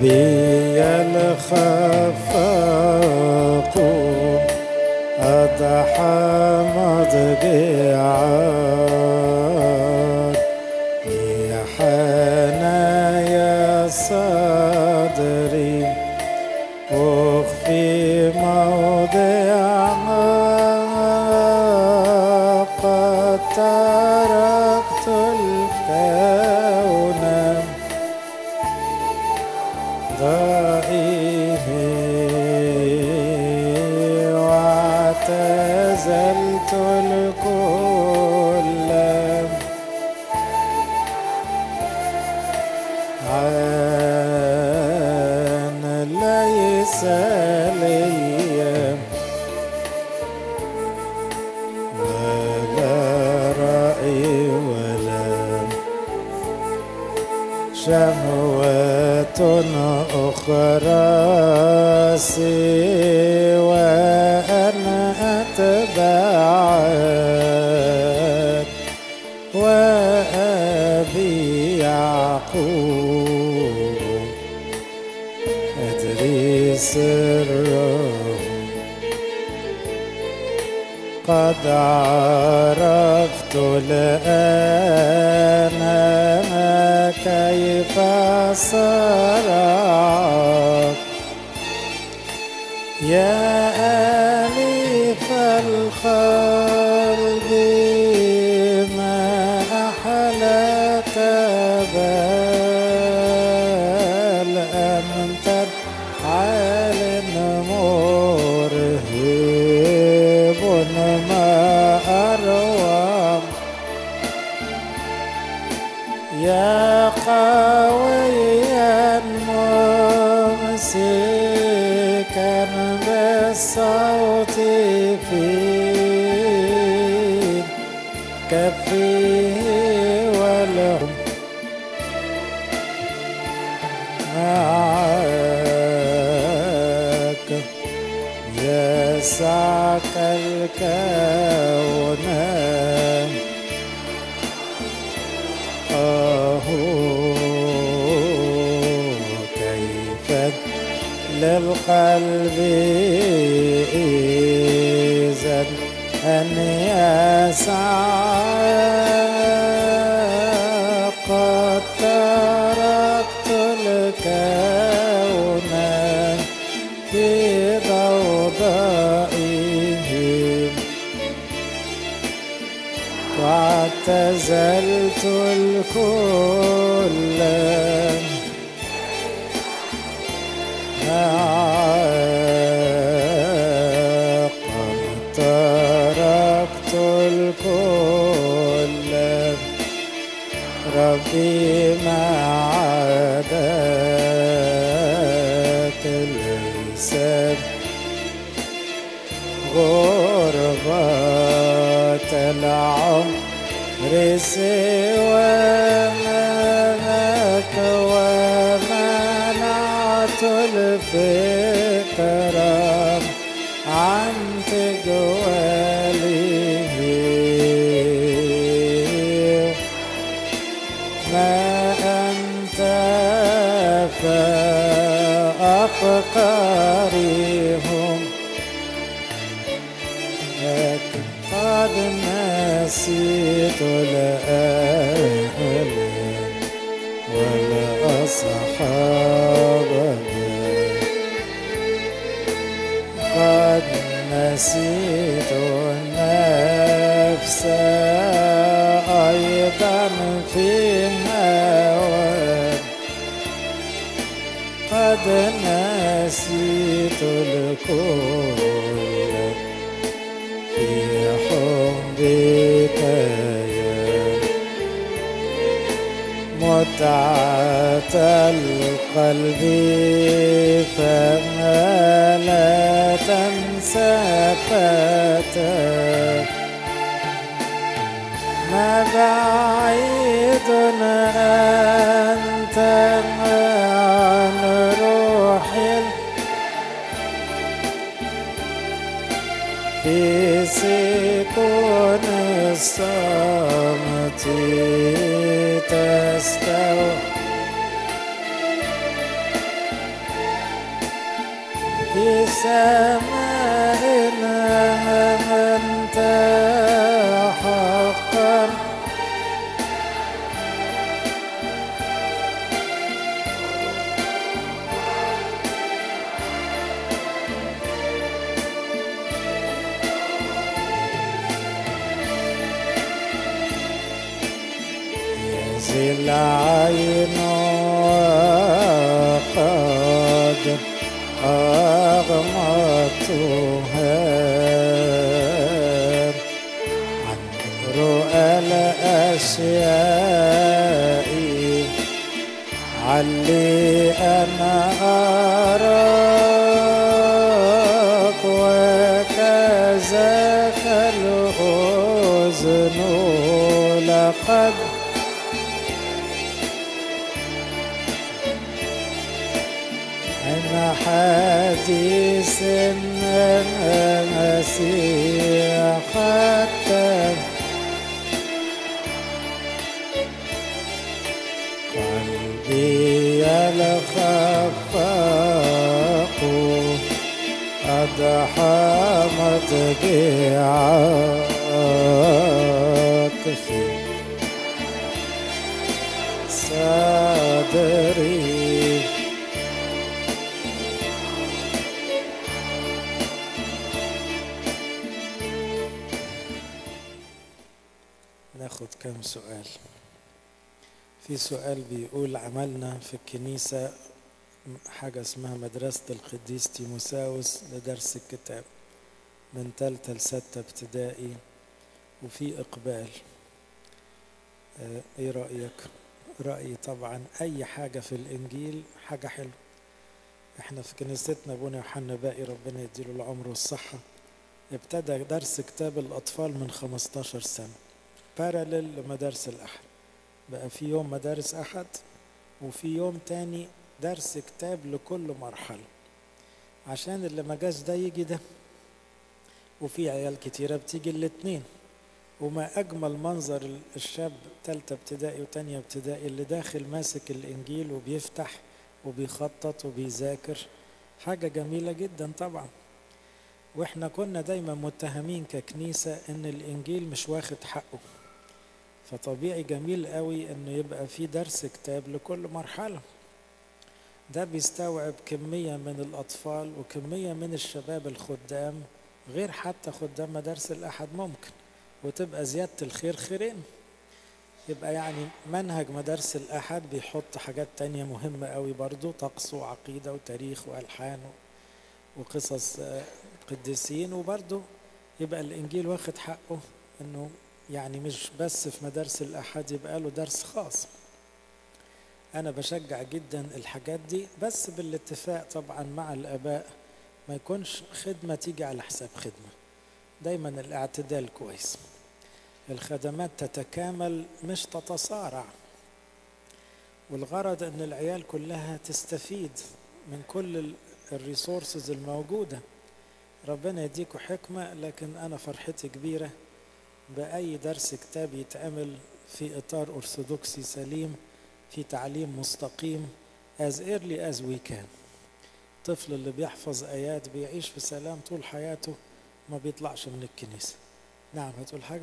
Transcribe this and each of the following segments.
الخفاق أضحى مضجعات يا حنايا صدري أخفي موضعها قد تركت الكون ضائه واعتزلت الكل عن ليس لي ولا رأي ولا شهوة أخرى سوى أن أتبعك وأبي يعقوب أدري سره قد عرفت الآن كيف صرعت يا أليف القلب ما أحلاك بل أنت عال مرهب ما أروع يا قويا ممسكا بالصوت في كفيه ولهم معك يسعك الكون أهو كيف للقلب إذا أن يسعى قد تركت الكون في ضوضائه واعتزلت الكل قد تركت الكل ربي ما عاداك ليس غربة العمر سواك ومنعت الفكرة عن تجواله ما أنت فأفقارهم لكن قد نسيت الأهل ولا أصحابنا قد نسيت النفس أيضا في هواك قد نسيت الكل في حبك يا متعة القلب فما لا تنسى فتاك ما بعيد أنت عن روحي في سكون الصمت تستوى في سمائنا أنت حقا يزل عين وقد أغمضتها عن رؤى الأشياء علي أنا أراك وكذاك الأذن لقد أنا حديث المسيح حتى قلبي الخفاق أضحى متبعك في صدري ناخد كم سؤال في سؤال بيقول عملنا في الكنيسة حاجة اسمها مدرسة القديس تيموساوس لدرس الكتاب من تالتة لستة ابتدائي وفي إقبال آه، ايه رأيك؟ رأيي طبعا أي حاجة في الإنجيل حاجة حلوة احنا في كنيستنا ابونا يوحنا باقي ربنا يديله العمر والصحة ابتدى درس كتاب الأطفال من 15 سنة بارلل لمدارس الأحد بقى في يوم مدارس أحد وفي يوم تاني درس كتاب لكل مرحلة عشان اللي ما جاش ده يجي ده وفي عيال كتيرة بتيجي الاتنين وما أجمل منظر الشاب تالتة ابتدائي وتانية ابتدائي اللي داخل ماسك الإنجيل وبيفتح وبيخطط وبيذاكر حاجة جميلة جدا طبعا واحنا كنا دايما متهمين ككنيسة ان الانجيل مش واخد حقه فطبيعي جميل قوي انه يبقى في درس كتاب لكل مرحلة ده بيستوعب كمية من الأطفال وكمية من الشباب الخدام غير حتى خدام مدارس الأحد ممكن وتبقى زيادة الخير خيرين يبقى يعني منهج مدارس الأحد بيحط حاجات تانية مهمة قوي برضو طقس وعقيدة وتاريخ وألحان وقصص قديسين وبرضو يبقى الإنجيل واخد حقه إنه يعني مش بس في مدارس الأحد يبقى له درس خاص أنا بشجع جدا الحاجات دي بس بالاتفاق طبعا مع الآباء ما يكونش خدمة تيجي على حساب خدمة دايما الاعتدال كويس الخدمات تتكامل مش تتصارع والغرض ان العيال كلها تستفيد من كل الريسورسز الموجوده ربنا يديكوا حكمه لكن انا فرحتي كبيره باي درس كتاب يتعمل في اطار ارثوذكسي سليم في تعليم مستقيم as early as we can الطفل اللي بيحفظ ايات بيعيش في سلام طول حياته ما بيطلعش من الكنيسه نعم هتقول حاجه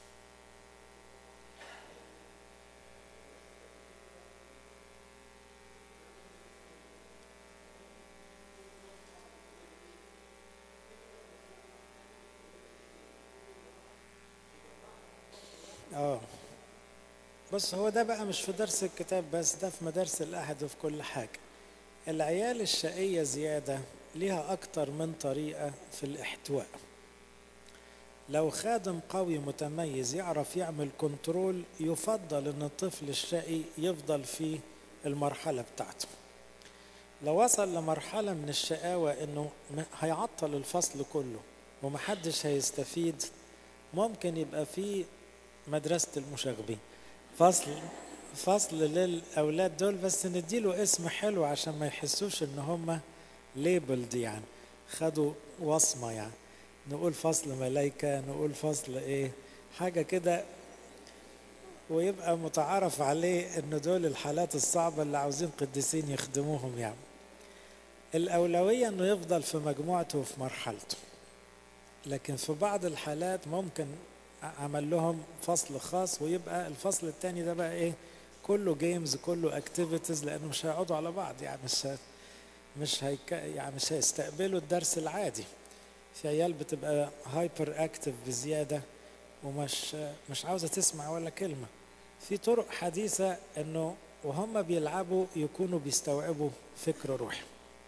اه بس هو ده بقى مش في درس الكتاب بس ده في مدارس الأحد وفي كل حاجة العيال الشقية زيادة ليها أكتر من طريقة في الاحتواء لو خادم قوي متميز يعرف يعمل كنترول يفضل ان الطفل الشقي يفضل في المرحلة بتاعته لو وصل لمرحلة من الشقاوة انه هيعطل الفصل كله ومحدش هيستفيد ممكن يبقى في مدرسة المشاغبين فصل فصل للأولاد دول بس نديله اسم حلو عشان ما يحسوش إن هم ليبلد يعني خدوا وصمة يعني نقول فصل ملايكة نقول فصل إيه حاجة كده ويبقى متعارف عليه إن دول الحالات الصعبة اللي عاوزين قديسين يخدموهم يعني الأولوية أنه يفضل في مجموعته وفي مرحلته لكن في بعض الحالات ممكن عمل لهم فصل خاص ويبقى الفصل الثاني ده بقى ايه كله جيمز كله اكتيفيتيز لانه مش هيقعدوا على بعض يعني مش مش هيك يعني مش هيستقبلوا الدرس العادي في عيال بتبقى هايبر اكتف بزياده ومش مش عاوزه تسمع ولا كلمه في طرق حديثه انه وهم بيلعبوا يكونوا بيستوعبوا فكر روحي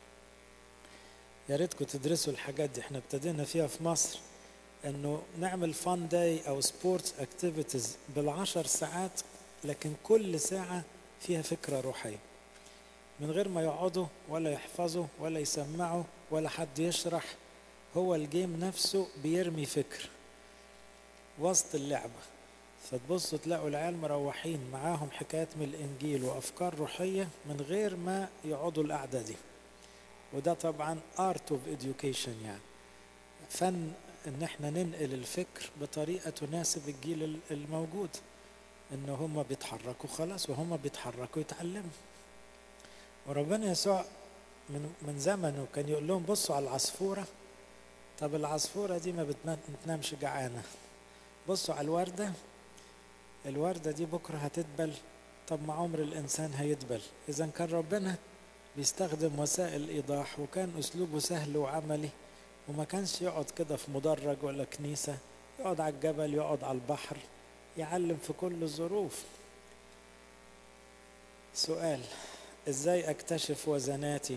يا ريتكم تدرسوا الحاجات دي احنا ابتدينا فيها في مصر انه نعمل فان داي او سبورتس اكتيفيتيز بالعشر ساعات لكن كل ساعة فيها فكرة روحية من غير ما يقعدوا ولا يحفظوا ولا يسمعوا ولا حد يشرح هو الجيم نفسه بيرمي فكر وسط اللعبة فتبصوا تلاقوا العيال مروحين معاهم حكايات من الإنجيل وأفكار روحية من غير ما يقعدوا القعدة دي وده طبعا art of education يعني فن ان احنا ننقل الفكر بطريقة تناسب الجيل الموجود ان هم بيتحركوا خلاص وهم بيتحركوا يتعلموا وربنا يسوع من من زمنه كان يقول لهم بصوا على العصفورة طب العصفورة دي ما بتنامش جعانة بصوا على الوردة الوردة دي بكرة هتدبل طب ما عمر الإنسان هيدبل إذا كان ربنا بيستخدم وسائل إيضاح وكان أسلوبه سهل وعملي وما كانش يقعد كده في مدرج ولا كنيسة يقعد على الجبل يقعد على البحر يعلم في كل الظروف سؤال ازاي اكتشف وزناتي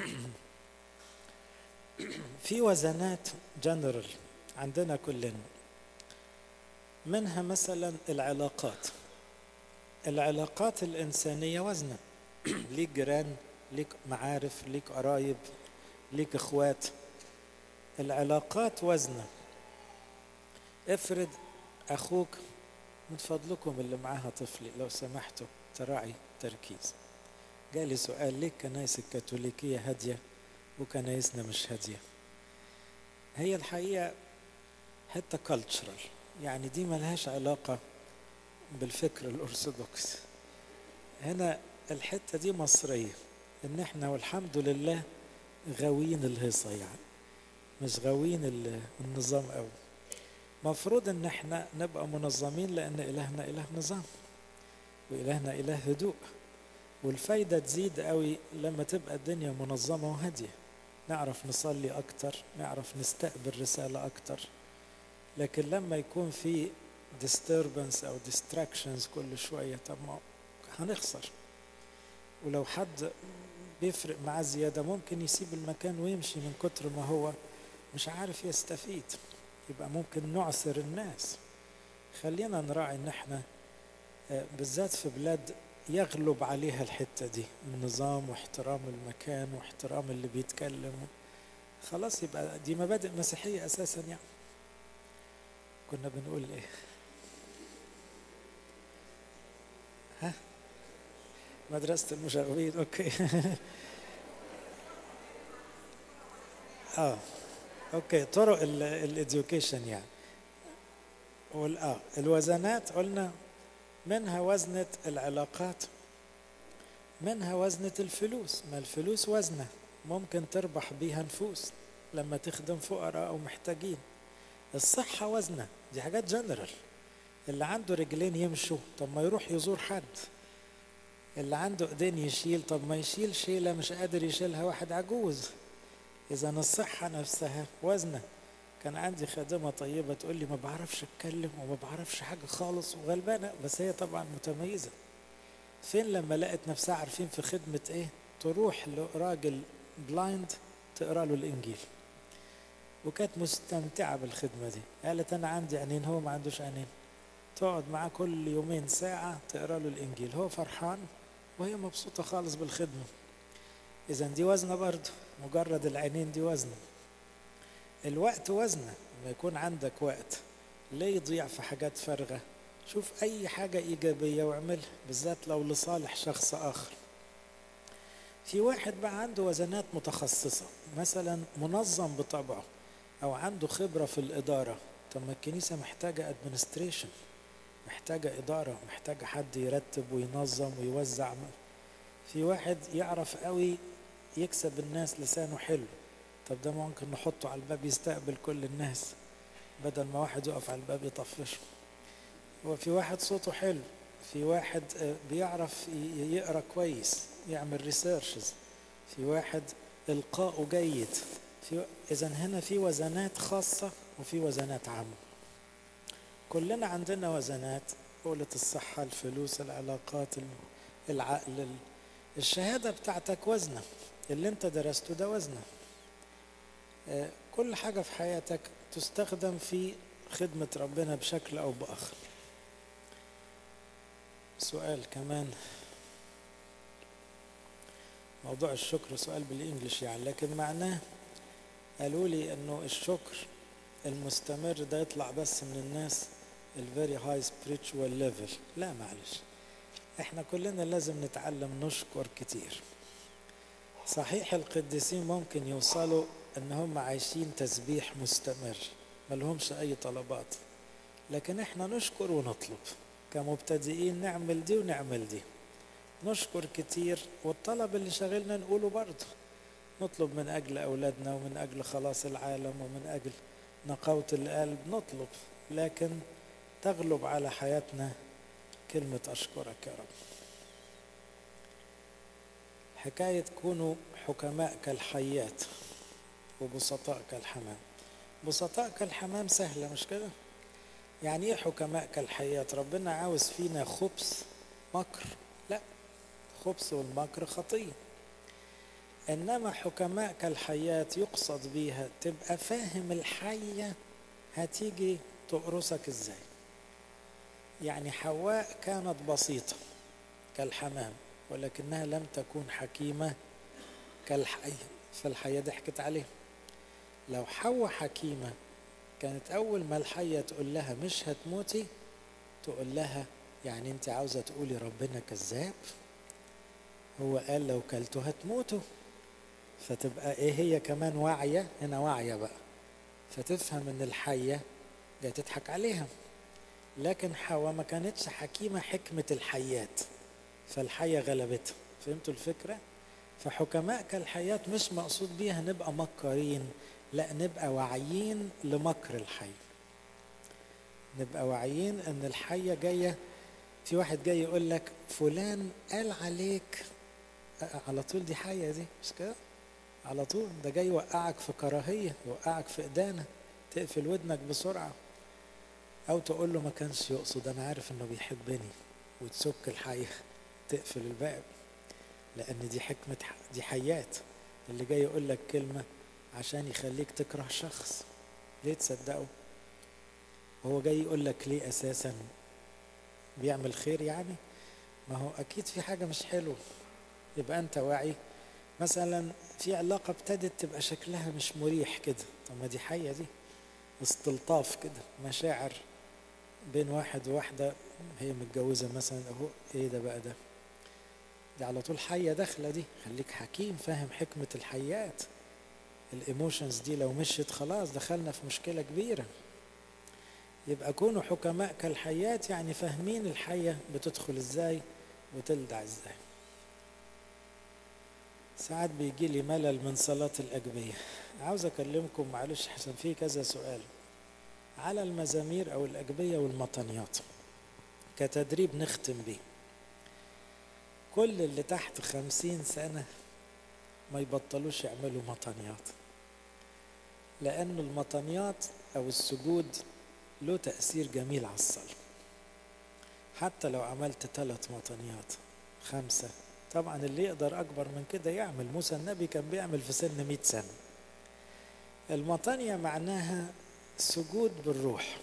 في وزنات جنرال عندنا كلنا منها مثلا العلاقات العلاقات الإنسانية وزنة ليك جيران ليك معارف ليك قرايب ليك اخوات العلاقات وزنة افرض اخوك من فضلكم اللي معاها طفلي لو سمحتوا تراعي تركيز جالي سؤال ليه الكنائس الكاثوليكية هادية وكنايسنا مش هادية هي الحقيقة حتة كالتشرال يعني دي ملهاش علاقة بالفكر الأرثوذكسي هنا الحتة دي مصرية إن إحنا والحمد لله غاويين الهيصة يعني مش غاويين النظام قوي مفروض ان احنا نبقى منظمين لان الهنا اله نظام والهنا اله هدوء والفايدة تزيد قوي لما تبقى الدنيا منظمة وهادية نعرف نصلي اكتر نعرف نستقبل رسالة اكتر لكن لما يكون في disturbance او distractions كل شوية طب ما هنخسر ولو حد بيفرق معاه زيادة ممكن يسيب المكان ويمشي من كتر ما هو مش عارف يستفيد يبقى ممكن نعسر الناس خلينا نراعي ان احنا بالذات في بلاد يغلب عليها الحتة دي النظام واحترام المكان واحترام اللي بيتكلم خلاص يبقى دي مبادئ مسيحية أساسا يعني كنا بنقول إيه ها مدرسة المشاغبين أوكي آه أوكي طرق الإديوكيشن يعني وال آه الوزنات قلنا منها وزنة العلاقات منها وزنة الفلوس ما الفلوس وزنة ممكن تربح بيها نفوس لما تخدم فقراء أو محتاجين الصحة وزنة دي حاجات جنرال اللي عنده رجلين يمشوا طب ما يروح يزور حد اللي عنده ايدين يشيل طب ما يشيل شيلة مش قادر يشيلها واحد عجوز إذا الصحة نفسها وزنة كان عندي خادمة طيبة تقول لي ما بعرفش أتكلم وما بعرفش حاجة خالص وغلبانة بس هي طبعا متميزة فين لما لقت نفسها عارفين في خدمة إيه تروح لراجل بلايند تقرأ له الإنجيل وكانت مستمتعة بالخدمة دي قالت أنا عندي عينين هو ما عندوش عينين تقعد معاه كل يومين ساعة تقرأ له الإنجيل هو فرحان وهي مبسوطة خالص بالخدمة إذا دي وزنة برضه مجرد العينين دي وزنة الوقت وزنة لما يكون عندك وقت ليه يضيع في حاجات فارغة شوف أي حاجة إيجابية واعملها بالذات لو لصالح شخص آخر في واحد بقى عنده وزنات متخصصة مثلا منظم بطبعه أو عنده خبرة في الإدارة طب ما الكنيسة محتاجة ادمنستريشن محتاجة إدارة محتاجة حد يرتب وينظم ويوزع في واحد يعرف قوي يكسب الناس لسانه حلو طب ده ممكن نحطه على الباب يستقبل كل الناس بدل ما واحد يقف على الباب يطفشه هو في واحد صوته حلو في واحد بيعرف يقرا كويس يعمل ريسيرشز في واحد القاؤه جيد في اذا هنا في وزنات خاصه وفي وزنات عامه كلنا عندنا وزنات قولة الصحة الفلوس العلاقات العقل الشهادة بتاعتك وزنة اللي انت درسته ده وزنة كل حاجة في حياتك تستخدم في خدمة ربنا بشكل أو بآخر سؤال كمان موضوع الشكر سؤال بالإنجليش يعني لكن معناه قالوا لي أنه الشكر المستمر ده يطلع بس من الناس الفيري هاي spiritual ليفل لا معلش احنا كلنا لازم نتعلم نشكر كتير صحيح القديسين ممكن يوصلوا ان هم عايشين تسبيح مستمر ملهمش اي طلبات لكن احنا نشكر ونطلب كمبتدئين نعمل دي ونعمل دي نشكر كتير والطلب اللي شغلنا نقوله برضه نطلب من اجل اولادنا ومن اجل خلاص العالم ومن اجل نقاوة القلب نطلب لكن تغلب على حياتنا كلمة أشكرك يا رب حكاية كونوا حكماء كالحيات وبسطاء كالحمام بسطاء كالحمام سهلة مش كده يعني ايه حكماء كالحيات ربنا عاوز فينا خبث مكر لا خبث والمكر خطية إنما حكماء كالحيات يقصد بيها تبقى فاهم الحية هتيجي تقرصك ازاي يعني حواء كانت بسيطة كالحمام ولكنها لم تكون حكيمة كالحية فالحية ضحكت عليه لو حواء حكيمة كانت أول ما الحية تقول لها مش هتموتي تقول لها يعني أنت عاوزة تقولي ربنا كذاب هو قال لو كلته هتموتوا فتبقى ايه هي كمان واعية هنا واعية بقى فتفهم ان الحية جاية تضحك عليها لكن حواء ما كانتش حكيمة حكمة الحيات فالحية غلبتها فهمتوا الفكرة؟ فحكماء كالحياة مش مقصود بيها نبقى مكارين لا نبقى واعيين لمكر الحي نبقى واعيين ان الحية جاية في واحد جاي يقول لك فلان قال عليك على طول دي حية دي مش كده؟ على طول ده جاي يوقعك في كراهية يوقعك في إدانة تقفل ودنك بسرعة أو تقول له ما كانش يقصد أنا عارف إنه بيحبني وتسك الحية تقفل الباب لأن دي حكمة دي حيات اللي جاي يقول لك كلمة عشان يخليك تكره شخص ليه تصدقه؟ وهو جاي يقول لك ليه أساسا بيعمل خير يعني؟ ما هو أكيد في حاجة مش حلوة يبقى أنت واعي مثلا في علاقة ابتدت تبقى شكلها مش مريح كده طب ما دي حية دي استلطاف كده مشاعر بين واحد وواحدة هي متجوزة مثلا اهو ايه ده بقى ده دي على طول حية داخلة دي خليك حكيم فاهم حكمة الحيات الايموشنز دي لو مشيت خلاص دخلنا في مشكلة كبيرة يبقى كونوا حكماء كالحيات يعني فاهمين الحية بتدخل ازاي وتلدع ازاي ساعات بيجي لي ملل من صلاة الأجبية عاوز أكلمكم معلش حسن في كذا سؤال على المزامير أو الأجبية والمطنيات كتدريب نختم بيه كل اللي تحت خمسين سنة ما يبطلوش يعملوا مطنيات لأن المطنيات أو السجود له تأثير جميل على الصلاة حتى لو عملت ثلاث مطنيات خمسة طبعا اللي يقدر أكبر من كده يعمل موسى النبي كان بيعمل في سن مئة سنة المطانية معناها سجود بالروح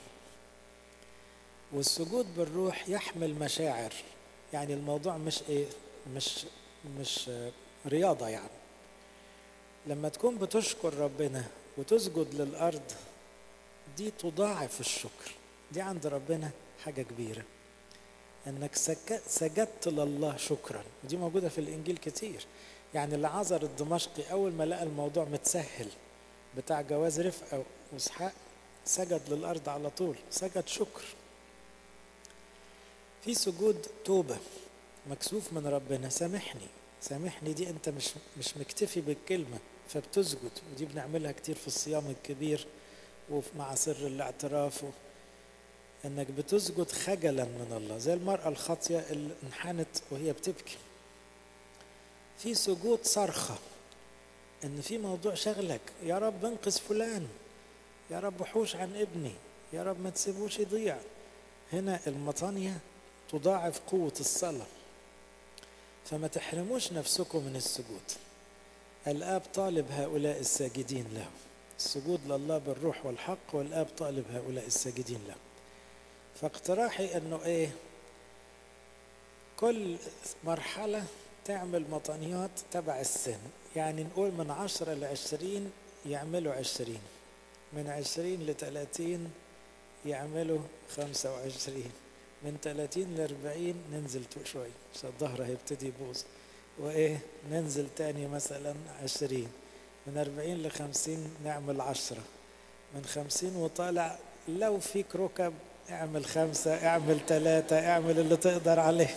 والسجود بالروح يحمل مشاعر يعني الموضوع مش ايه مش مش رياضة يعني لما تكون بتشكر ربنا وتسجد للأرض دي تضاعف الشكر دي عند ربنا حاجة كبيرة انك سجدت لله شكرا ودي موجودة في الانجيل كتير يعني العذر الدمشقي اول ما لقى الموضوع متسهل بتاع جواز رفقة واسحاق سجد للارض على طول سجد شكر في سجود توبة مكسوف من ربنا سامحني سامحني دي انت مش مش مكتفي بالكلمة فبتسجد ودي بنعملها كتير في الصيام الكبير ومع سر الاعتراف انك بتسجد خجلا من الله زي المرأة الخاطية اللي انحنت وهي بتبكي في سجود صرخة ان في موضوع شغلك يا رب انقذ فلان يا رب حوش عن ابني يا رب ما تسيبوش يضيع هنا المطانية تضاعف قوة الصلاة فما تحرموش نفسكم من السجود الآب طالب هؤلاء الساجدين له السجود لله بالروح والحق والآب طالب هؤلاء الساجدين له فاقتراحي انه ايه كل مرحلة تعمل مطانيات تبع السن يعني نقول من عشرة لعشرين يعملوا عشرين من عشرين لثلاثين يعملوا خمسة وعشرين من ثلاثين لأربعين ننزل شوي عشان الظهر هيبتدي يبوظ وإيه ننزل تاني مثلا عشرين من أربعين لخمسين نعمل عشرة من خمسين وطالع لو فيك ركب اعمل خمسة اعمل ثلاثة اعمل اللي تقدر عليه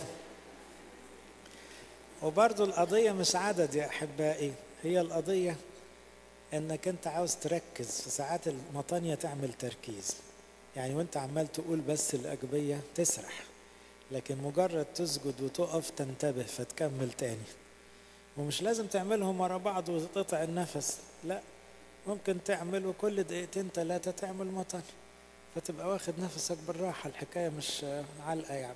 وبرضو القضية مش عدد يا أحبائي هي القضية انك انت عاوز تركز في ساعات المطانية تعمل تركيز يعني وانت عمال تقول بس الأجبية تسرح لكن مجرد تسجد وتقف تنتبه فتكمل تاني ومش لازم تعملهم ورا بعض وتقطع النفس لا ممكن تعمله كل دقيقتين ثلاثة تعمل مطانية فتبقى واخد نفسك بالراحة الحكاية مش علقة يعني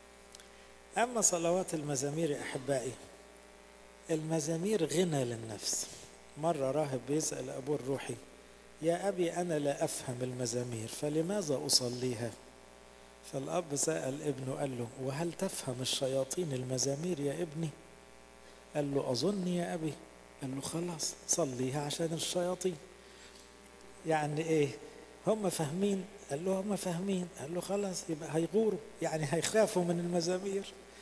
أما صلوات المزامير يا أحبائي المزامير غنى للنفس مرة راهب بيسأل أبوه الروحي يا أبي أنا لا أفهم المزامير فلماذا أصليها فالأب سأل ابنه قال له وهل تفهم الشياطين المزامير يا ابني قال له أظن يا أبي قال له خلاص صليها عشان الشياطين يعني إيه هم فاهمين قال له هم فاهمين قال له خلاص يبقى هيغوروا يعني هيخافوا من المزامير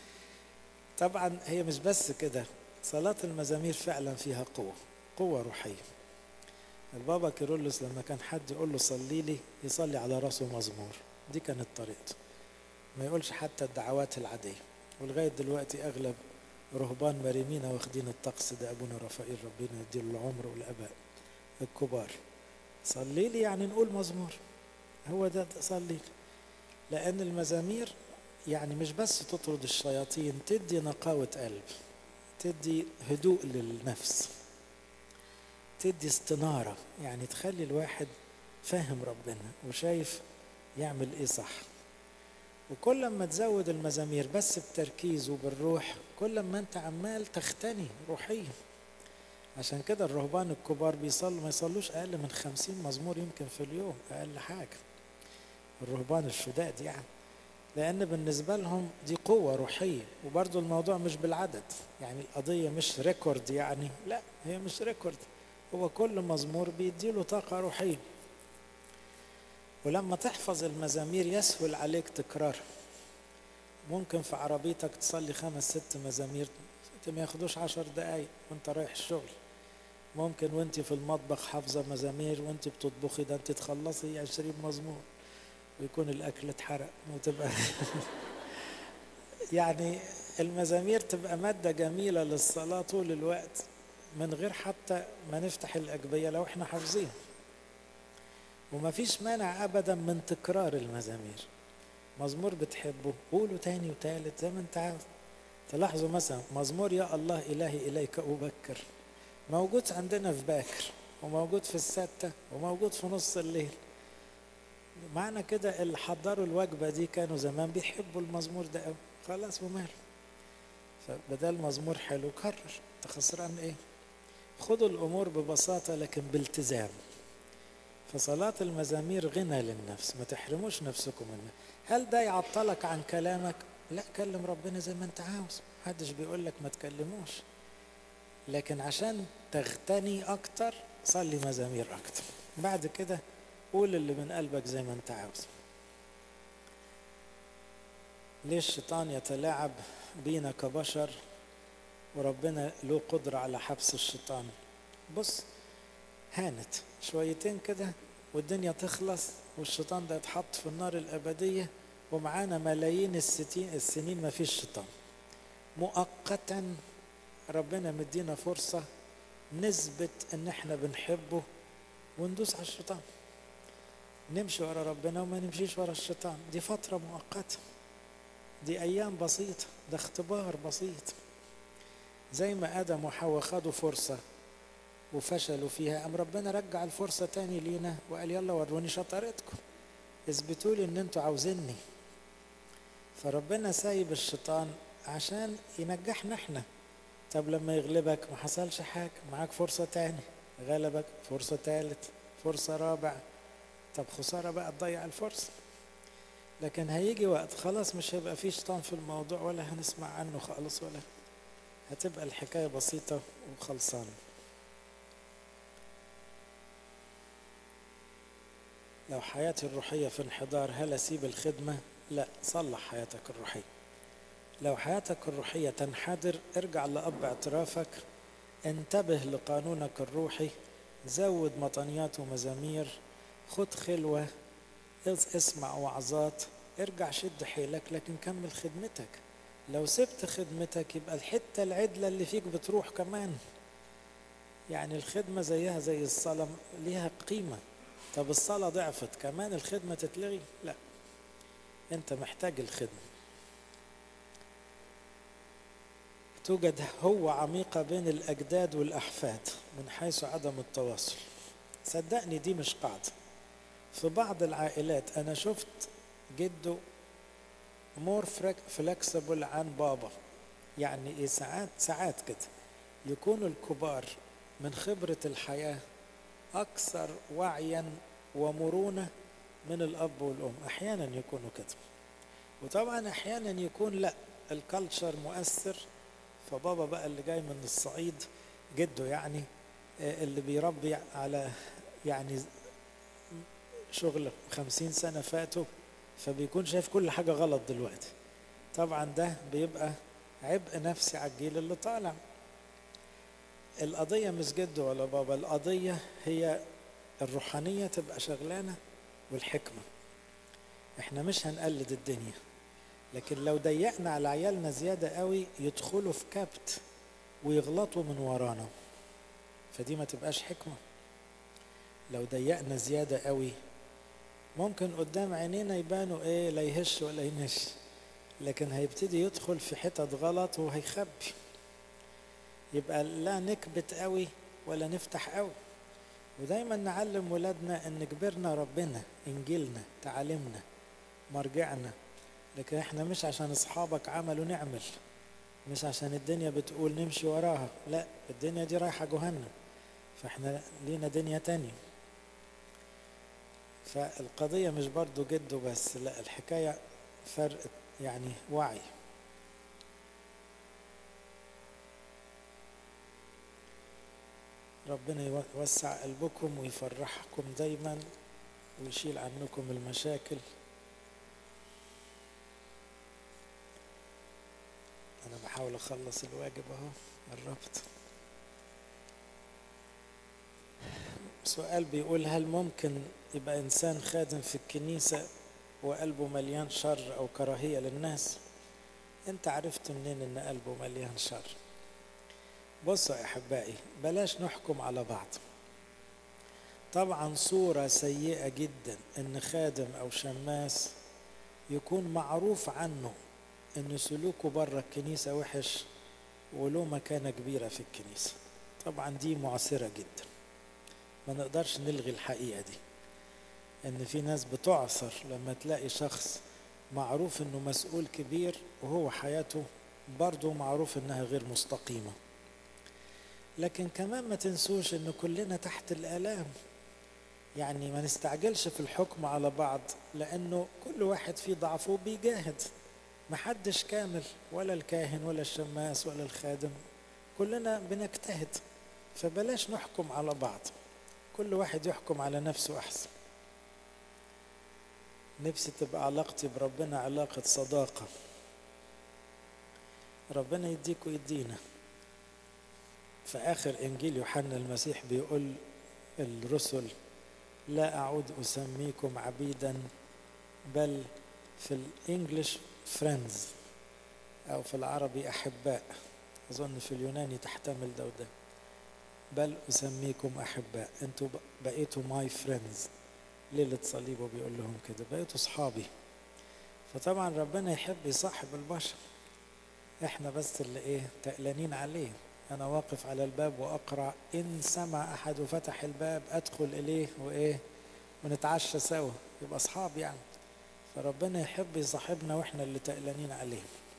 طبعا هي مش بس كده صلاة المزامير فعلا فيها قوة قوة روحية البابا كيرلس لما كان حد يقول له صلي لي يصلي على راسه مزمور دي كانت طريقته ما يقولش حتى الدعوات العادية ولغاية دلوقتي أغلب رهبان مريمين واخدين الطقس ده أبونا رفائيل ربنا يديله العمر والآباء الكبار صلي لي يعني نقول مزمور هو ده صلي لي لأن المزامير يعني مش بس تطرد الشياطين تدي نقاوة قلب تدي هدوء للنفس تدي استنارة يعني تخلي الواحد فاهم ربنا وشايف يعمل ايه صح وكل ما تزود المزامير بس بتركيز وبالروح كل ما انت عمال تختني روحيا عشان كده الرهبان الكبار بيصلوا ما يصلوش اقل من خمسين مزمور يمكن في اليوم اقل حاجة الرهبان الشداد يعني لان بالنسبة لهم دي قوة روحية وبرضو الموضوع مش بالعدد يعني القضية مش ريكورد يعني لا هي مش ريكورد هو كل مزمور بيديله طاقة روحية ولما تحفظ المزامير يسهل عليك تكرارها ممكن في عربيتك تصلي خمس ست مزامير ما ياخدوش عشر دقايق وانت رايح الشغل ممكن وانت في المطبخ حافظة مزامير وانت بتطبخي ده انت تخلصي عشرين مزمور ويكون الأكل اتحرق وتبقى يعني المزامير تبقى مادة جميلة للصلاة طول الوقت من غير حتى ما نفتح الأجبية لو احنا حافظين وما فيش مانع أبدا من تكرار المزامير مزمور بتحبه قوله تاني وتالت زي ما انت عاوز تلاحظوا مثلا مزمور يا الله إلهي إليك أبكر موجود عندنا في باكر وموجود في الستة وموجود في نص الليل معنى كده اللي حضروا الوجبة دي كانوا زمان بيحبوا المزمور ده قوي خلاص وماله فبدل مزمور حلو كرر انت خسران ايه خدوا الامور ببساطة لكن بالتزام فصلاة المزامير غنى للنفس ما تحرموش نفسكم منها هل ده يعطلك عن كلامك لا كلم ربنا زي ما انت عاوز محدش بيقول لك ما تكلموش لكن عشان تغتني اكتر صلي مزامير اكتر بعد كده قول اللي من قلبك زي ما انت عاوز ليه الشيطان يتلاعب بينا كبشر وربنا له قدرة على حبس الشيطان بص هانت شويتين كده والدنيا تخلص والشيطان ده يتحط في النار الأبدية ومعانا ملايين الستين السنين ما فيش شيطان مؤقتا ربنا مدينا فرصة نثبت ان احنا بنحبه وندوس على الشيطان نمشي ورا ربنا وما نمشيش ورا الشيطان دي فترة مؤقتة دي أيام بسيطة ده اختبار بسيط زي ما آدم وحواء خدوا فرصة وفشلوا فيها قام ربنا رجع الفرصة تاني لينا وقال يلا وروني شطارتكم اثبتوا لي ان انتوا عاوزيني فربنا سايب الشيطان عشان ينجحنا احنا طب لما يغلبك ما حصلش حاجة معاك فرصة تاني غلبك فرصة تالت فرصة رابع طب خسارة بقى تضيع الفرصة لكن هيجي وقت خلاص مش هيبقى فيه شيطان في الموضوع ولا هنسمع عنه خالص ولا هتبقى الحكاية بسيطة وخلصانة لو حياتي الروحية في انحدار هل أسيب الخدمة؟ لا صلح حياتك الروحية لو حياتك الروحية تنحدر ارجع لأب اعترافك انتبه لقانونك الروحي زود مطنيات ومزامير خد خلوة اسمع وعظات ارجع شد حيلك لكن كمل خدمتك لو سبت خدمتك يبقى الحتة العدلة اللي فيك بتروح كمان يعني الخدمة زيها زي الصلاة ليها قيمة طب الصلاة ضعفت كمان الخدمة تتلغي لا انت محتاج الخدمة توجد هو عميقة بين الأجداد والأحفاد من حيث عدم التواصل صدقني دي مش قاعدة في بعض العائلات أنا شفت جده مور فلكسبل عن بابا يعني إيه ساعات ساعات كده يكونوا الكبار من خبرة الحياة أكثر وعيا ومرونة من الأب والأم أحيانا يكونوا كده وطبعا أحيانا يكون لا الكالتشر مؤثر فبابا بقى اللي جاي من الصعيد جده يعني اللي بيربي على يعني شغل خمسين سنة فاتوا فبيكون شايف كل حاجة غلط دلوقتي طبعا ده بيبقى عبء نفسي على الجيل اللي طالع القضية مش جد ولا بابا القضية هي الروحانية تبقى شغلانة والحكمة احنا مش هنقلد الدنيا لكن لو ضيقنا على عيالنا زيادة قوي يدخلوا في كبت ويغلطوا من ورانا فدي ما تبقاش حكمة لو ضيقنا زيادة قوي ممكن قدام عينينا يبانوا ايه لا يهش ولا ينش لكن هيبتدي يدخل في حتت غلط وهيخبي يبقى لا نكبت قوي ولا نفتح قوي ودايما نعلم ولادنا ان كبرنا ربنا انجيلنا تعاليمنا مرجعنا لكن احنا مش عشان اصحابك عملوا نعمل مش عشان الدنيا بتقول نمشي وراها لا الدنيا دي رايحة جهنم فاحنا لينا دنيا تانية فالقضية مش برضو جد بس لا الحكاية فرق يعني وعي ربنا يوسع قلبكم ويفرحكم دايما ويشيل عنكم المشاكل انا بحاول اخلص الواجب اهو قربت سؤال بيقول هل ممكن يبقى انسان خادم في الكنيسة وقلبه مليان شر او كراهية للناس انت عرفت منين ان قلبه مليان شر بصوا يا احبائي بلاش نحكم على بعض طبعا صورة سيئة جدا ان خادم او شماس يكون معروف عنه ان سلوكه بره الكنيسة وحش وله مكانة كبيرة في الكنيسة طبعا دي معسرة جدا ما نقدرش نلغي الحقيقة دي ان في ناس بتعصر لما تلاقي شخص معروف انه مسؤول كبير وهو حياته برضه معروف انها غير مستقيمه لكن كمان ما تنسوش ان كلنا تحت الالام يعني ما نستعجلش في الحكم على بعض لانه كل واحد فيه ضعفه بيجاهد محدش كامل ولا الكاهن ولا الشماس ولا الخادم كلنا بنجتهد فبلاش نحكم على بعض كل واحد يحكم على نفسه احسن نفسي تبقى علاقتي بربنا علاقة صداقة ربنا يديك ويدينا في آخر إنجيل يوحنا المسيح بيقول الرسل لا أعود أسميكم عبيدا بل في الإنجليش فريندز أو في العربي أحباء أظن في اليوناني تحتمل ده وده بل أسميكم أحباء أنتوا بقيتوا ماي فريندز ليلة صليبه بيقول لهم كده بقيتوا صحابي فطبعا ربنا يحب يصاحب البشر احنا بس اللي ايه تقلانين عليه انا واقف على الباب واقرا ان سمع احد وفتح الباب ادخل اليه وايه ونتعشى سوا يبقى اصحاب يعني فربنا يحب يصاحبنا واحنا اللي تقلانين عليه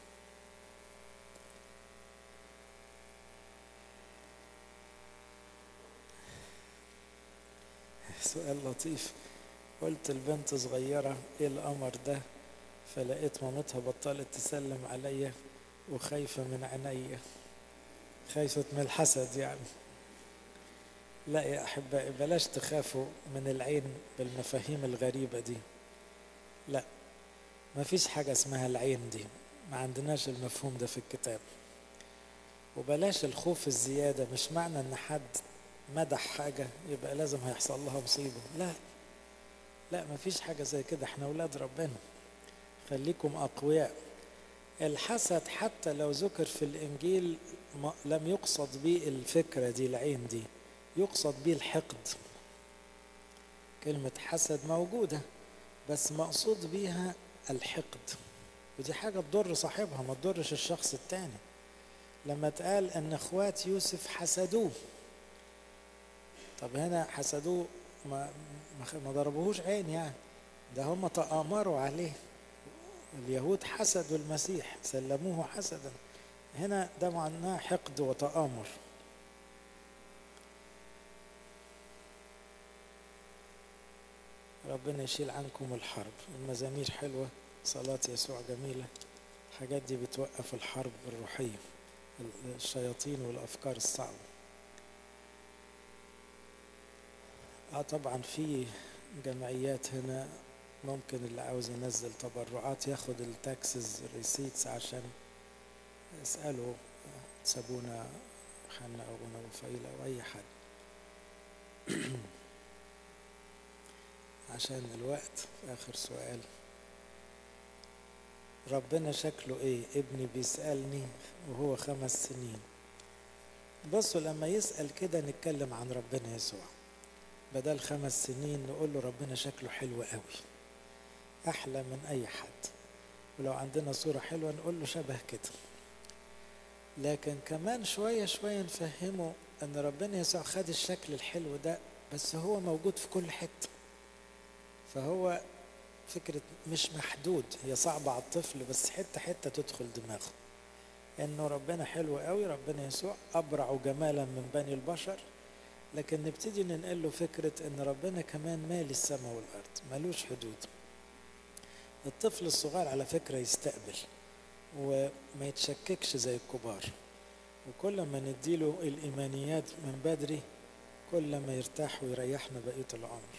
سؤال لطيف قلت البنت صغيرة ايه القمر ده فلقيت مامتها بطلت تسلم عليا وخايفة من عينيا خايفة من الحسد يعني لا يا أحبائي بلاش تخافوا من العين بالمفاهيم الغريبة دي لا ما فيش حاجة اسمها العين دي ما عندناش المفهوم ده في الكتاب وبلاش الخوف الزيادة مش معنى ان حد مدح حاجة يبقى لازم هيحصل لها مصيبة لا لا ما فيش حاجة زي كده احنا أولاد ربنا خليكم أقوياء الحسد حتى لو ذكر في الإنجيل لم يقصد به الفكرة دي العين دي يقصد به الحقد كلمة حسد موجودة بس مقصود بيها الحقد ودي حاجة تضر صاحبها ما تضرش الشخص التاني لما اتقال ان اخوات يوسف حسدوه طب هنا حسدوه ما ما ضربوهوش عين يعني ده هم تآمروا عليه اليهود حسدوا المسيح سلموه حسدا هنا ده معناه حقد وتآمر ربنا يشيل عنكم الحرب المزامير حلوة صلاة يسوع جميلة الحاجات دي بتوقف الحرب الروحية الشياطين والأفكار الصعبة اه طبعا في جمعيات هنا ممكن اللي عاوز ينزل تبرعات ياخد التاكسز ريسيتس عشان اسألوا سابونا حنا أو أبونا وفايلة أو أي حد عشان الوقت في آخر سؤال ربنا شكله ايه ابني بيسألني وهو خمس سنين بصوا لما يسأل كده نتكلم عن ربنا يسوع بدل خمس سنين نقول له ربنا شكله حلو قوي أحلى من أي حد ولو عندنا صورة حلوة نقول له شبه كده لكن كمان شوية شوية نفهمه أن ربنا يسوع خد الشكل الحلو ده بس هو موجود في كل حتة فهو فكرة مش محدود هي صعبة على الطفل بس حتة حتة تدخل دماغه انه ربنا حلو قوي ربنا يسوع ابرع جمالا من بني البشر لكن نبتدي ننقل له فكرة ان ربنا كمان مالي السماء والارض ملوش حدود الطفل الصغير على فكرة يستقبل وما يتشككش زي الكبار وكل ما نديله الإيمانيات من بدري كل ما يرتاح ويريحنا بقية العمر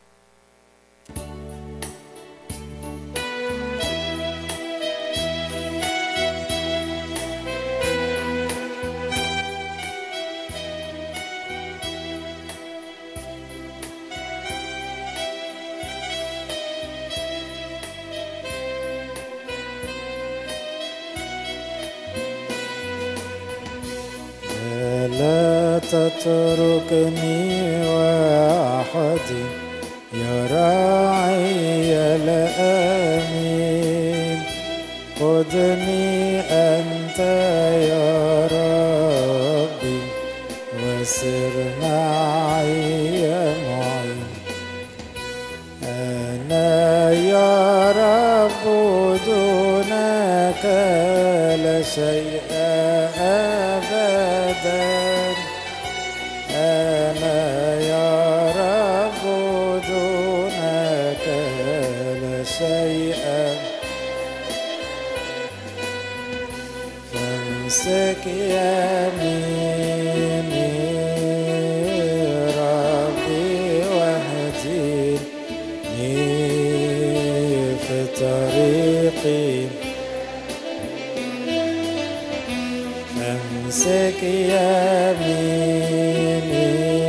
لا تتركني وحدي يا راعي الأمين خذني أنت يا ربي وسر معي يا معين أنا يا رب دونك لا شيء أبدا أنا يا رب دونك لا شيء فامسك يميني ربي واهديني في طريقي امسك يميني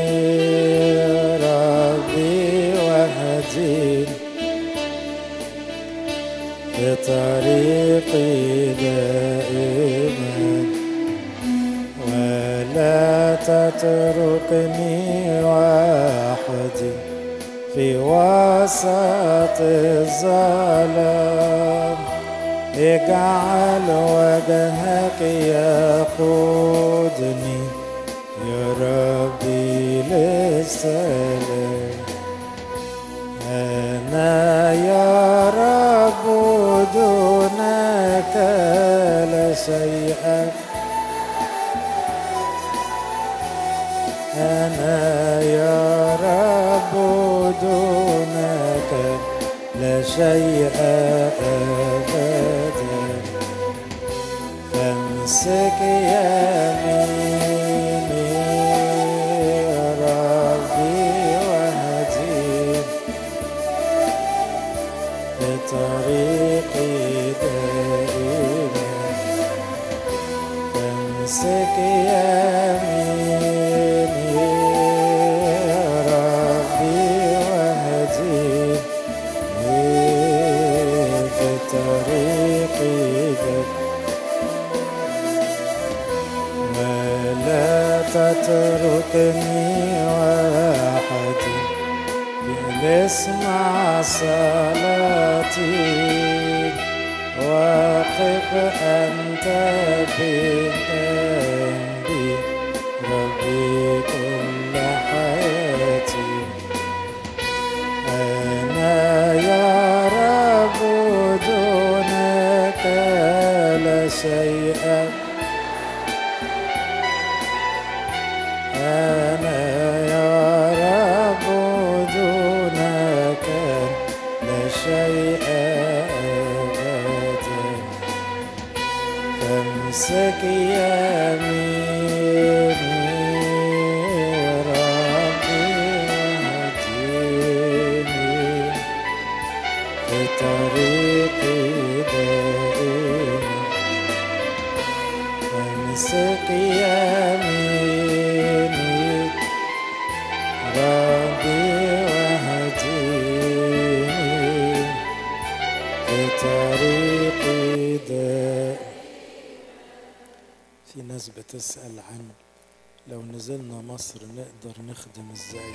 ربي واهديني بطريقي دائما تتركني وحدي في وسط الظلام اجعل وجهك يقودني يا ربي للسلام أنا يا رب دونك لا شيء أنا يا رب دونك لا شيء أبدا فامسك يميني يا ربي وهديني بطريقي دائما فامسك يميني يا ربي وهديني بطريقي دائما ولا تتركني وحدي اسمع صلاتي وقف أنت بجنبي ربي كل حياتي أنا يا رب دونك لا شيء أنا يا رب دونك لا شيء أبدا فامسك يميني ربي واهديني في طريقي دائما فامسك يميني ربي وهديني في طريقي دائما في ناس بتسأل عن لو نزلنا مصر نقدر نخدم ازاي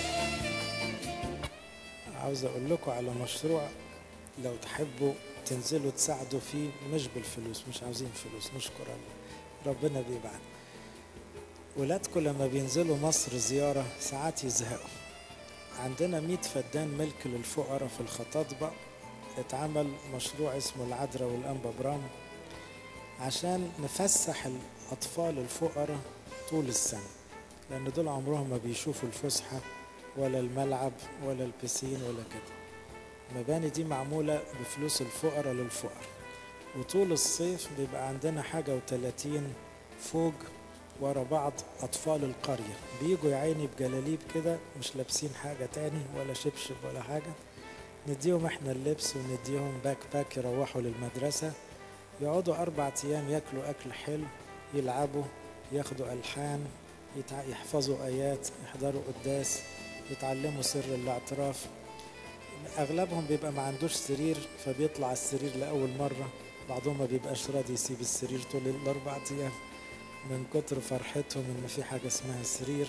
عاوز اقول لكم على مشروع لو تحبوا تنزلوا تساعدوا فيه مش بالفلوس مش عاوزين فلوس نشكر الله ربنا بيبعت ولادكم لما بينزلوا مصر زيارة ساعات يزهقوا عندنا مية فدان ملك للفقراء في الخطاطبة اتعمل مشروع اسمه العذراء والأنبا برام عشان نفسح الأطفال الفقراء طول السنة لأن دول عمرهم ما بيشوفوا الفسحة ولا الملعب ولا البسين ولا كده المباني دي معمولة بفلوس الفقراء للفقراء وطول الصيف بيبقى عندنا حاجة وتلاتين فوق ورا بعض أطفال القرية بيجوا يا عيني بجلاليب كده مش لابسين حاجة تاني ولا شبشب ولا حاجة نديهم احنا اللبس ونديهم باك باك يروحوا للمدرسة يقعدوا أربع أيام ياكلوا أكل حلو يلعبوا ياخدوا ألحان يتع... يحفظوا آيات يحضروا قداس يتعلموا سر الاعتراف أغلبهم بيبقى ما عندوش سرير فبيطلع على السرير لأول مرة بعضهم ما بيبقاش راضي يسيب السرير طول الأربع أيام من كتر فرحتهم إن في حاجة اسمها سرير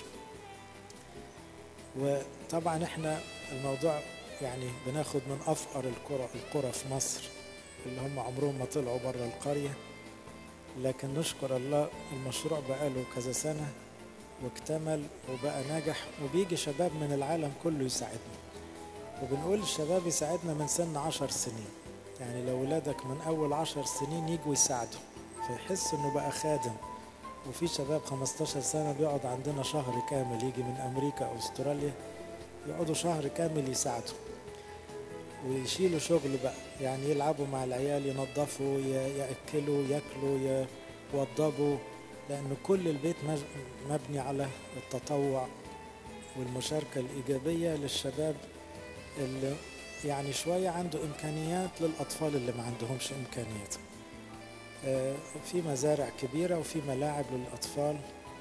وطبعا احنا الموضوع يعني بناخد من أفقر القرى القرى في مصر اللي هم عمرهم ما طلعوا بره القرية لكن نشكر الله المشروع بقاله كذا سنة واكتمل وبقى ناجح وبيجي شباب من العالم كله يساعدنا وبنقول الشباب يساعدنا من سن عشر سنين يعني لو ولادك من أول عشر سنين يجوا يساعدوا فيحس إنه بقى خادم وفي شباب 15 سنة بيقعد عندنا شهر كامل يجي من أمريكا أو أستراليا يقعدوا شهر كامل يساعدوا ويشيلوا شغل بقى يعني يلعبوا مع العيال ينظفوا يأكلوا ياكلوا يوضبوا لأن كل البيت مبني على التطوع والمشاركة الإيجابية للشباب اللي يعني شوية عنده إمكانيات للأطفال اللي ما عندهمش إمكانيات في مزارع كبيرة وفي ملاعب للأطفال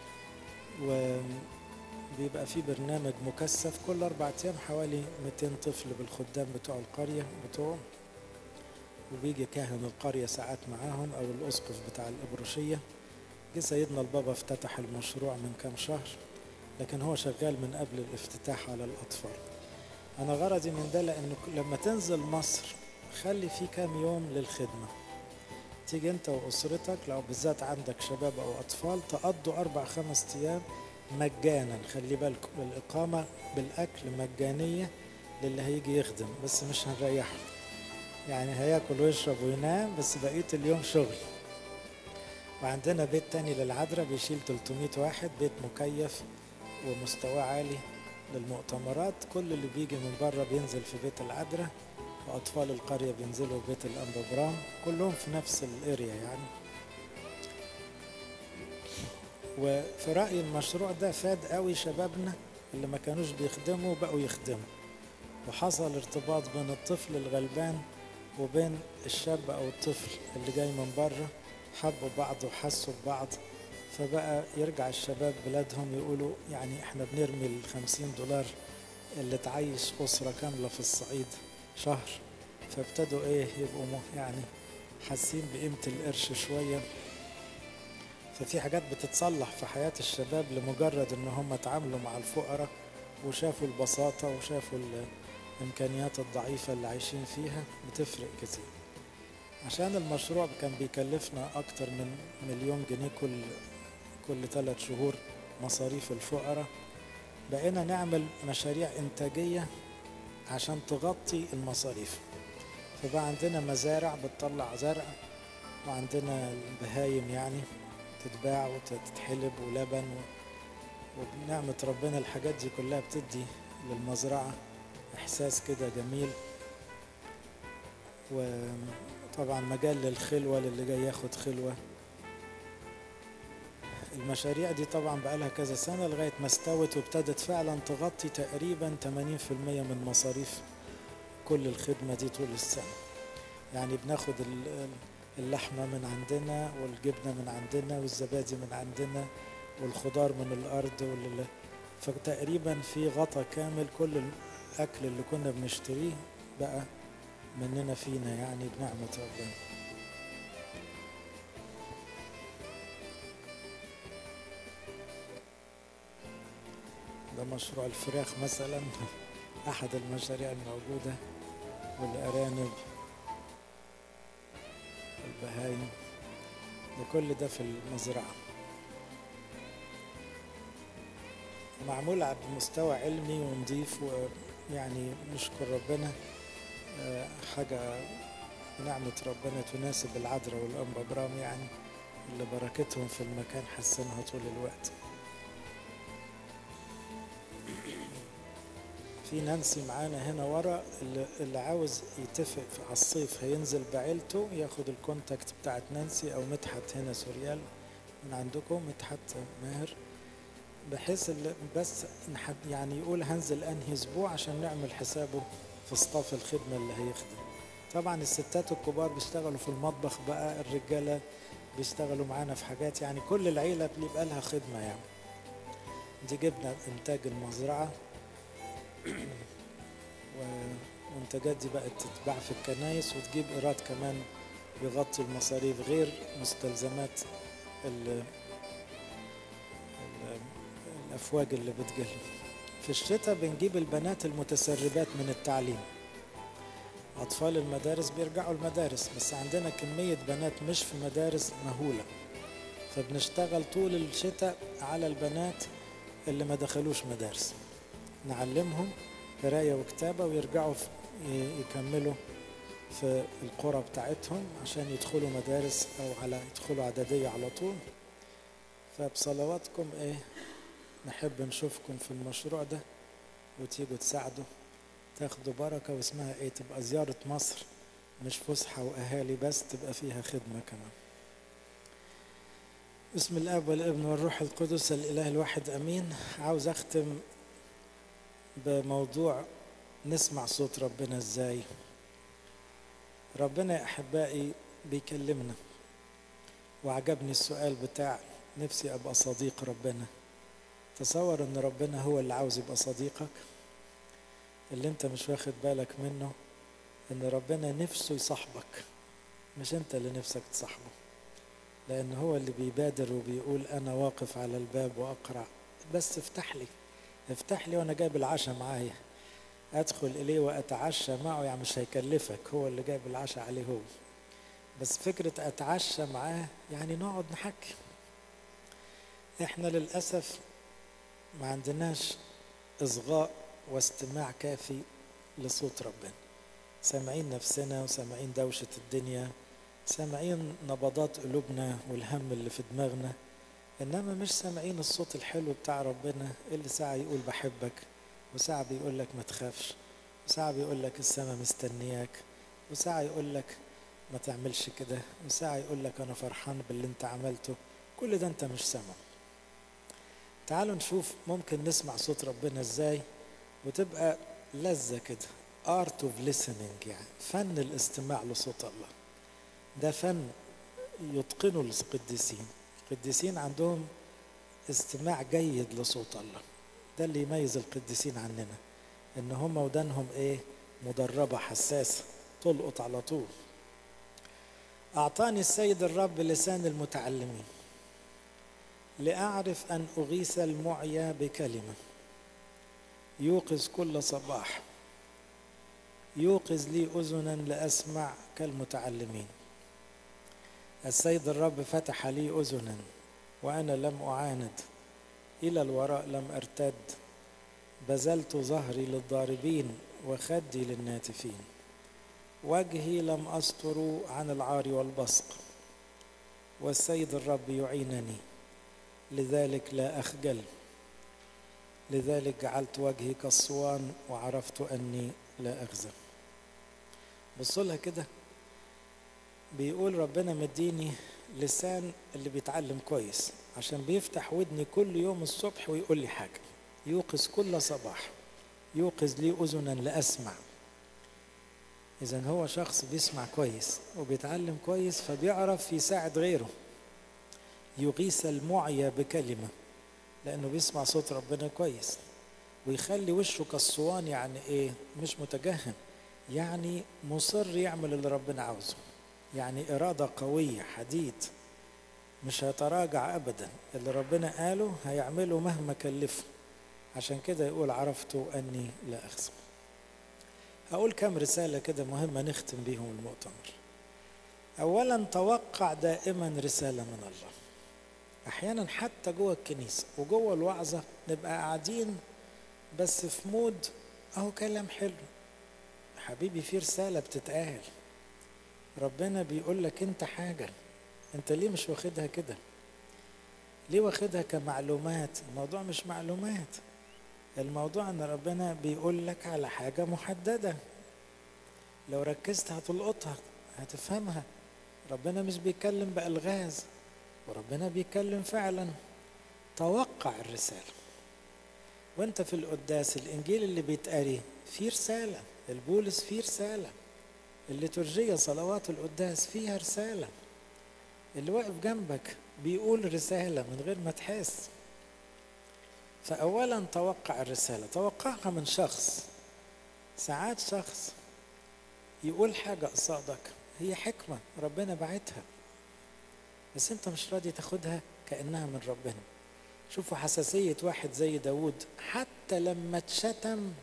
وبيبقى في برنامج مكثف كل أربع أيام حوالي 200 طفل بالخدام بتوع القرية بتوعهم وبيجي كاهن القرية ساعات معاهم أو الأسقف بتاع الإبروشية جه سيدنا البابا افتتح المشروع من كام شهر لكن هو شغال من قبل الافتتاح على الأطفال أنا غرضي من ده لأنه لما تنزل مصر خلي في كام يوم للخدمة تيجي أنت وأسرتك لو بالذات عندك شباب أو أطفال تقضوا أربع خمس أيام مجانا خلي بالكم الإقامة بالأكل مجانية للي هيجي يخدم بس مش هنريحه يعني هياكل ويشرب وينام بس بقية اليوم شغل وعندنا بيت تاني للعذراء بيشيل 300 واحد بيت مكيف ومستواه عالي للمؤتمرات كل اللي بيجي من بره بينزل في بيت العذراء وأطفال القرية بينزلوا بيت الأنبابرام كلهم في نفس الاريا يعني وفي رأيي المشروع ده فاد قوي شبابنا اللي ما كانوش بيخدموا بقوا يخدموا وحصل ارتباط بين الطفل الغلبان وبين الشاب أو الطفل اللي جاي من بره حبوا بعض وحسوا ببعض فبقى يرجع الشباب بلادهم يقولوا يعني احنا بنرمي الخمسين دولار اللي تعيش أسرة كاملة في الصعيد شهر فابتدوا ايه يبقوا يعني حاسين بقيمة القرش شوية ففي حاجات بتتصلح في حياة الشباب لمجرد ان هم اتعاملوا مع الفقراء وشافوا البساطة وشافوا الامكانيات الضعيفة اللي عايشين فيها بتفرق كتير عشان المشروع كان بيكلفنا اكتر من مليون جنيه كل كل ثلاث شهور مصاريف الفقراء بقينا نعمل مشاريع انتاجية عشان تغطي المصاريف فبقى عندنا مزارع بتطلع زرع وعندنا البهايم يعني تتباع وتتحلب ولبن و... وبنعمة ربنا الحاجات دي كلها بتدي للمزرعة إحساس كده جميل وطبعا مجال للخلوة للي جاي ياخد خلوة المشاريع دي طبعا بقى لها كذا سنة لغاية ما استوت وابتدت فعلا تغطي تقريبا 80% من مصاريف كل الخدمة دي طول السنة يعني بناخد اللحمة من عندنا والجبنة من عندنا والزبادي من عندنا والخضار من الأرض وال... فتقريبا في غطا كامل كل الأكل اللي كنا بنشتريه بقى مننا فينا يعني بنعمة ربنا ده مشروع الفراخ مثلا أحد المشاريع الموجودة والأرانب البهايم ده كل ده في المزرعة معمول على مستوى علمي ونظيف ويعني نشكر ربنا حاجة نعمة ربنا تناسب العذراء والأنبا برام يعني اللي بركتهم في المكان حسنها طول الوقت في نانسي معانا هنا ورا اللي, اللي عاوز يتفق على الصيف هينزل بعيلته ياخد الكونتاكت بتاعت نانسي او مدحت هنا سوريال من عندكم مدحت ماهر بحيث اللي بس يعني يقول هنزل انهي اسبوع عشان نعمل حسابه في صطاف الخدمه اللي هيخدم طبعا الستات الكبار بيشتغلوا في المطبخ بقى الرجاله بيشتغلوا معانا في حاجات يعني كل العيله بيبقى لها خدمه يعني دي جبنا انتاج المزرعه والمنتجات دي بقت تتباع في الكنايس وتجيب ايراد كمان يغطي المصاريف غير مستلزمات ال ال الافواج اللي بتجيلهم في الشتاء بنجيب البنات المتسربات من التعليم أطفال المدارس بيرجعوا المدارس بس عندنا كمية بنات مش في مدارس مهولة فبنشتغل طول الشتاء على البنات اللي ما دخلوش مدارس نعلمهم قراية وكتابة ويرجعوا يكملوا في القرى بتاعتهم عشان يدخلوا مدارس أو على يدخلوا إعدادية على طول فبصلواتكم إيه نحب نشوفكم في المشروع ده وتيجوا تساعدوا تاخدوا بركة واسمها إيه تبقى زيارة مصر مش فسحة وأهالي بس تبقى فيها خدمة كمان بسم الاب والابن والروح القدس الاله الواحد امين عاوز اختم بموضوع نسمع صوت ربنا ازاي ربنا يا احبائي بيكلمنا وعجبني السؤال بتاع نفسي ابقى صديق ربنا تصور ان ربنا هو اللي عاوز يبقى صديقك اللي انت مش واخد بالك منه ان ربنا نفسه يصاحبك مش انت اللي نفسك تصاحبه لأن هو اللي بيبادر وبيقول أنا واقف على الباب وأقرع بس افتح لي افتح لي وانا جايب العشاء معايا ادخل اليه واتعشى معه يعني مش هيكلفك هو اللي جايب العشاء عليه هو بس فكرة اتعشى معاه يعني نقعد نحكي احنا للأسف ما عندناش اصغاء واستماع كافي لصوت ربنا سامعين نفسنا وسامعين دوشة الدنيا سامعين نبضات قلوبنا والهم اللي في دماغنا انما مش سامعين الصوت الحلو بتاع ربنا اللي ساعة يقول بحبك وساعة بيقول لك ما تخافش وساعة بيقول لك السماء مستنياك وساعة يقول لك ما تعملش كده وساعة يقول لك أنا فرحان باللي أنت عملته كل ده أنت مش سامعه تعالوا نشوف ممكن نسمع صوت ربنا إزاي وتبقى لذة كده art of listening يعني فن الاستماع لصوت الله ده فن يتقنه القديسين القديسين عندهم استماع جيد لصوت الله ده اللي يميز القديسين عننا ان هم ودانهم ايه مدربة حساسة تلقط على طول أعطاني السيد الرب لسان المتعلمين لأعرف أن أغيث المعيا بكلمة يوقظ كل صباح يوقظ لي أذنا لأسمع كالمتعلمين السيد الرب فتح لي أذنا وأنا لم أعاند إلى الوراء لم أرتد بذلت ظهري للضاربين وخدي للناتفين وجهي لم أستر عن العار والبصق والسيد الرب يعينني لذلك لا أخجل لذلك جعلت وجهي كالصوان وعرفت أني لا أخزى بصوا لها كده بيقول ربنا مديني لسان اللي بيتعلم كويس عشان بيفتح ودني كل يوم الصبح ويقول لي حاجة يوقظ كل صباح يوقظ لي أذنا لأسمع إذا هو شخص بيسمع كويس وبيتعلم كويس فبيعرف يساعد غيره يغيث المعيا بكلمة لأنه بيسمع صوت ربنا كويس ويخلي وشه كالصوان يعني إيه مش متجهم يعني مصر يعمل اللي ربنا عاوزه يعني إرادة قوية حديد مش هيتراجع أبدا اللي ربنا قاله هيعمله مهما كلفه عشان كده يقول عرفت أني لا أخزى هقول كم رسالة كده مهمة نختم بيهم المؤتمر أولا توقع دائما رسالة من الله أحيانا حتى جوه الكنيسة وجوه الوعظة نبقى قاعدين بس في مود أهو كلام حلو حبيبي في رسالة بتتقال ربنا بيقول لك أنت حاجة أنت ليه مش واخدها كده ليه واخدها كمعلومات الموضوع مش معلومات الموضوع ان ربنا بيقول لك على حاجة محددة لو ركزت هتلقطها هتفهمها ربنا مش بيتكلم بألغاز وربنا بيتكلم فعلا توقع الرسالة وانت في القداس الانجيل اللي بيتقري فيه رسالة البولس فيه رسالة الليتورجية صلوات القداس فيها رسالة اللي واقف جنبك بيقول رسالة من غير ما تحس فأولا توقع الرسالة توقعها من شخص ساعات شخص يقول حاجة قصادك هي حكمة ربنا بعتها بس انت مش راضي تاخدها كأنها من ربنا شوفوا حساسية واحد زي داود حتى لما اتشتم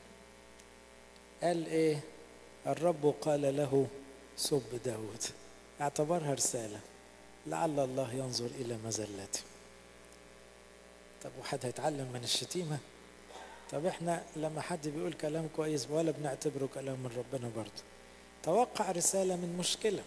قال ايه الرب قال له سب داود اعتبرها رسالة لعل الله ينظر إلى مزلتي طب وحد هيتعلم من الشتيمة طب احنا لما حد بيقول كلام كويس ولا بنعتبره كلام من ربنا برضه توقع رسالة من مشكلة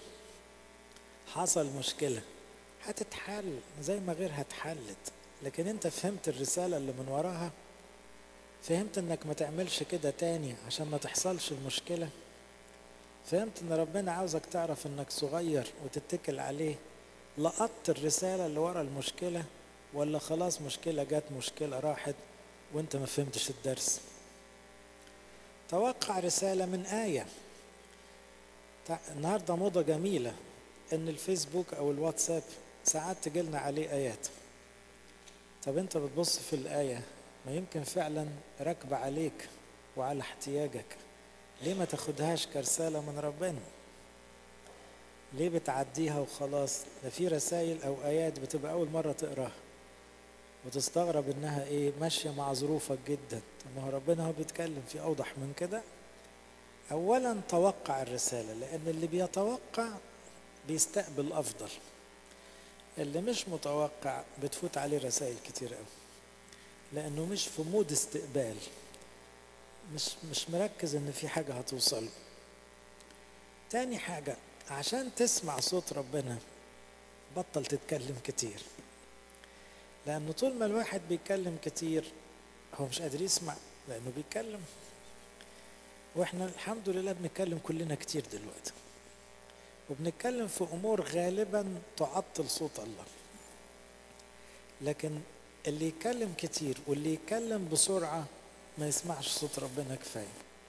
حصل مشكلة هتتحل زي ما غيرها اتحلت لكن انت فهمت الرسالة اللي من وراها فهمت انك ما تعملش كده تاني عشان ما تحصلش المشكلة فهمت ان ربنا عاوزك تعرف انك صغير وتتكل عليه لقطت الرسالة اللي ورا المشكلة ولا خلاص مشكلة جت مشكلة راحت وانت ما فهمتش الدرس توقع رسالة من آية النهاردة موضة جميلة ان الفيسبوك او الواتساب ساعات تجيلنا عليه آيات طب انت بتبص في الآية ما يمكن فعلا راكبة عليك وعلى احتياجك ليه ما تاخدهاش كرسالة من ربنا ليه بتعديها وخلاص ده في رسائل او ايات بتبقى اول مرة تقراها وتستغرب انها ايه ماشيه مع ظروفك جدا طب ما هو ربنا هو بيتكلم في اوضح من كده اولا توقع الرساله لان اللي بيتوقع بيستقبل افضل اللي مش متوقع بتفوت عليه رسائل كتير قوي لانه مش في مود استقبال مش مش مركز ان في حاجه هتوصل تاني حاجه عشان تسمع صوت ربنا بطل تتكلم كتير لأنه طول ما الواحد بيتكلم كتير هو مش قادر يسمع لأنه بيتكلم وإحنا الحمد لله بنتكلم كلنا كتير دلوقتي وبنتكلم في أمور غالبا تعطل صوت الله لكن اللي يتكلم كتير واللي يتكلم بسرعة ما يسمعش صوت ربنا كفاية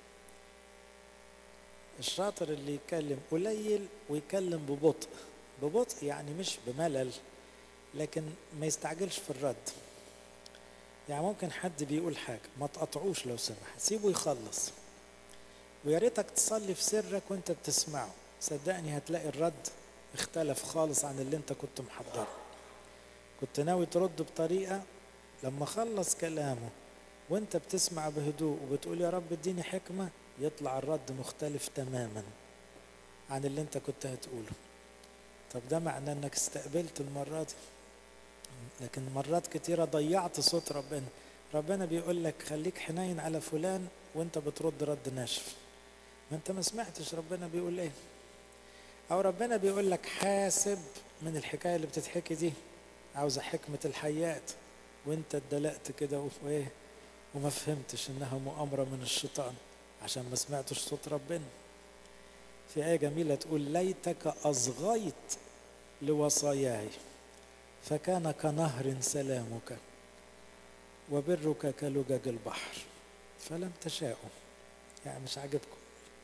الشاطر اللي يتكلم قليل ويتكلم ببطء ببطء يعني مش بملل لكن ما يستعجلش في الرد يعني ممكن حد بيقول حاجة ما تقطعوش لو سمحت سيبه يخلص ويا ريتك تصلي في سرك وانت بتسمعه صدقني هتلاقي الرد اختلف خالص عن اللي انت كنت محضره كنت ناوي ترد بطريقة لما خلص كلامه وانت بتسمع بهدوء وبتقول يا رب اديني حكمة يطلع الرد مختلف تماما عن اللي انت كنت هتقوله طب ده معناه انك استقبلت المرة دي لكن مرات كتيرة ضيعت صوت ربنا ربنا بيقول لك خليك حنين على فلان وانت بترد رد ناشف ما انت ما سمعتش ربنا بيقول ايه او ربنا بيقول لك حاسب من الحكاية اللي بتتحكي دي عاوزة حكمة الحيات وانت اتدلقت كده وايه وما فهمتش انها مؤامرة من الشيطان عشان ما سمعتش صوت ربنا في آية جميلة تقول ليتك أصغيت لوصاياي فكان كنهر سلامك وبرك كلجج البحر فلم تشاءوا يعني مش عاجبكم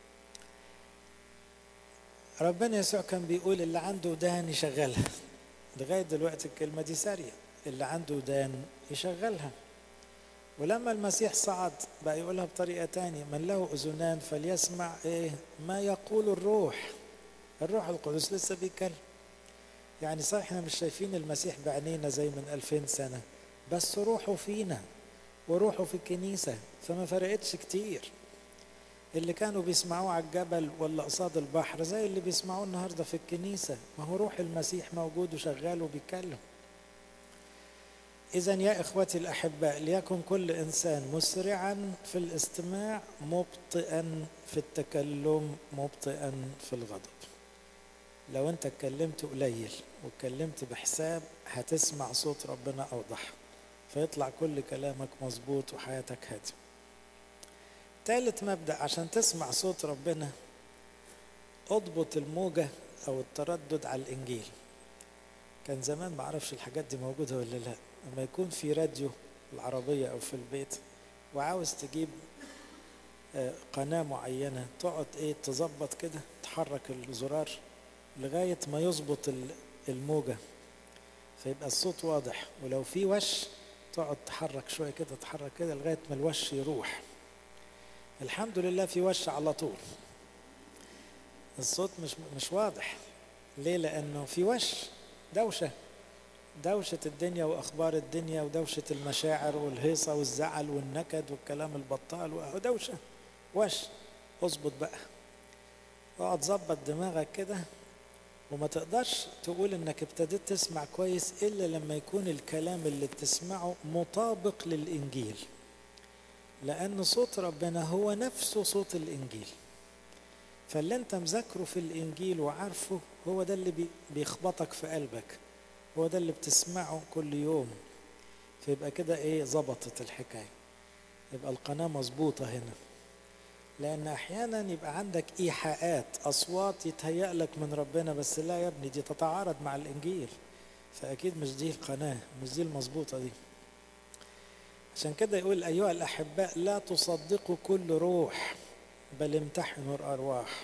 ربنا يسوع كان بيقول اللي عنده ودان يشغلها لغاية دلوقتي الكلمة دي سارية اللي عنده ودان يشغلها ولما المسيح صعد بقى يقولها بطريقة تانية من له أذنان فليسمع إيه ما يقول الروح الروح القدس لسه بيتكلم يعني صحيح احنا مش شايفين المسيح بعينينا زي من ألفين سنة بس روحه فينا وروحه في الكنيسة فما فرقتش كتير اللي كانوا بيسمعوه على الجبل ولا قصاد البحر زي اللي بيسمعوه النهارده في الكنيسة ما هو روح المسيح موجود وشغال وبيتكلم إذا يا إخوتي الأحباء ليكن كل إنسان مسرعا في الاستماع مبطئا في التكلم مبطئا في الغضب لو أنت اتكلمت قليل واتكلمت بحساب هتسمع صوت ربنا أوضح فيطلع كل كلامك مظبوط وحياتك هادية ثالث مبدأ عشان تسمع صوت ربنا اضبط الموجة أو التردد على الإنجيل كان زمان ما اعرفش الحاجات دي موجودة ولا لا لما يكون في راديو العربية أو في البيت وعاوز تجيب قناة معينة تقعد إيه تظبط كده تحرك الزرار لغاية ما يظبط الموجة فيبقى الصوت واضح ولو في وش تقعد تحرك شوية كده تحرك كده لغاية ما الوش يروح الحمد لله في وش على طول الصوت مش مش واضح ليه لأنه في وش دوشة دوشة الدنيا وأخبار الدنيا ودوشة المشاعر والهيصة والزعل والنكد والكلام البطال ودوشة وش اظبط بقى اقعد ظبط دماغك كده وما تقدرش تقول انك ابتديت تسمع كويس الا لما يكون الكلام اللي بتسمعه مطابق للانجيل لان صوت ربنا هو نفسه صوت الانجيل فاللي انت مذاكره في الانجيل وعارفه هو ده اللي بيخبطك في قلبك هو ده اللي بتسمعه كل يوم فيبقى كده ايه ظبطت الحكايه يبقى القناه مظبوطه هنا لان احيانا يبقى عندك ايحاءات اصوات يتهيأ لك من ربنا بس لا يا ابني دي تتعارض مع الانجيل فاكيد مش دي القناه مش دي المظبوطه دي عشان كده يقول ايها الاحباء لا تصدقوا كل روح بل امتحنوا الارواح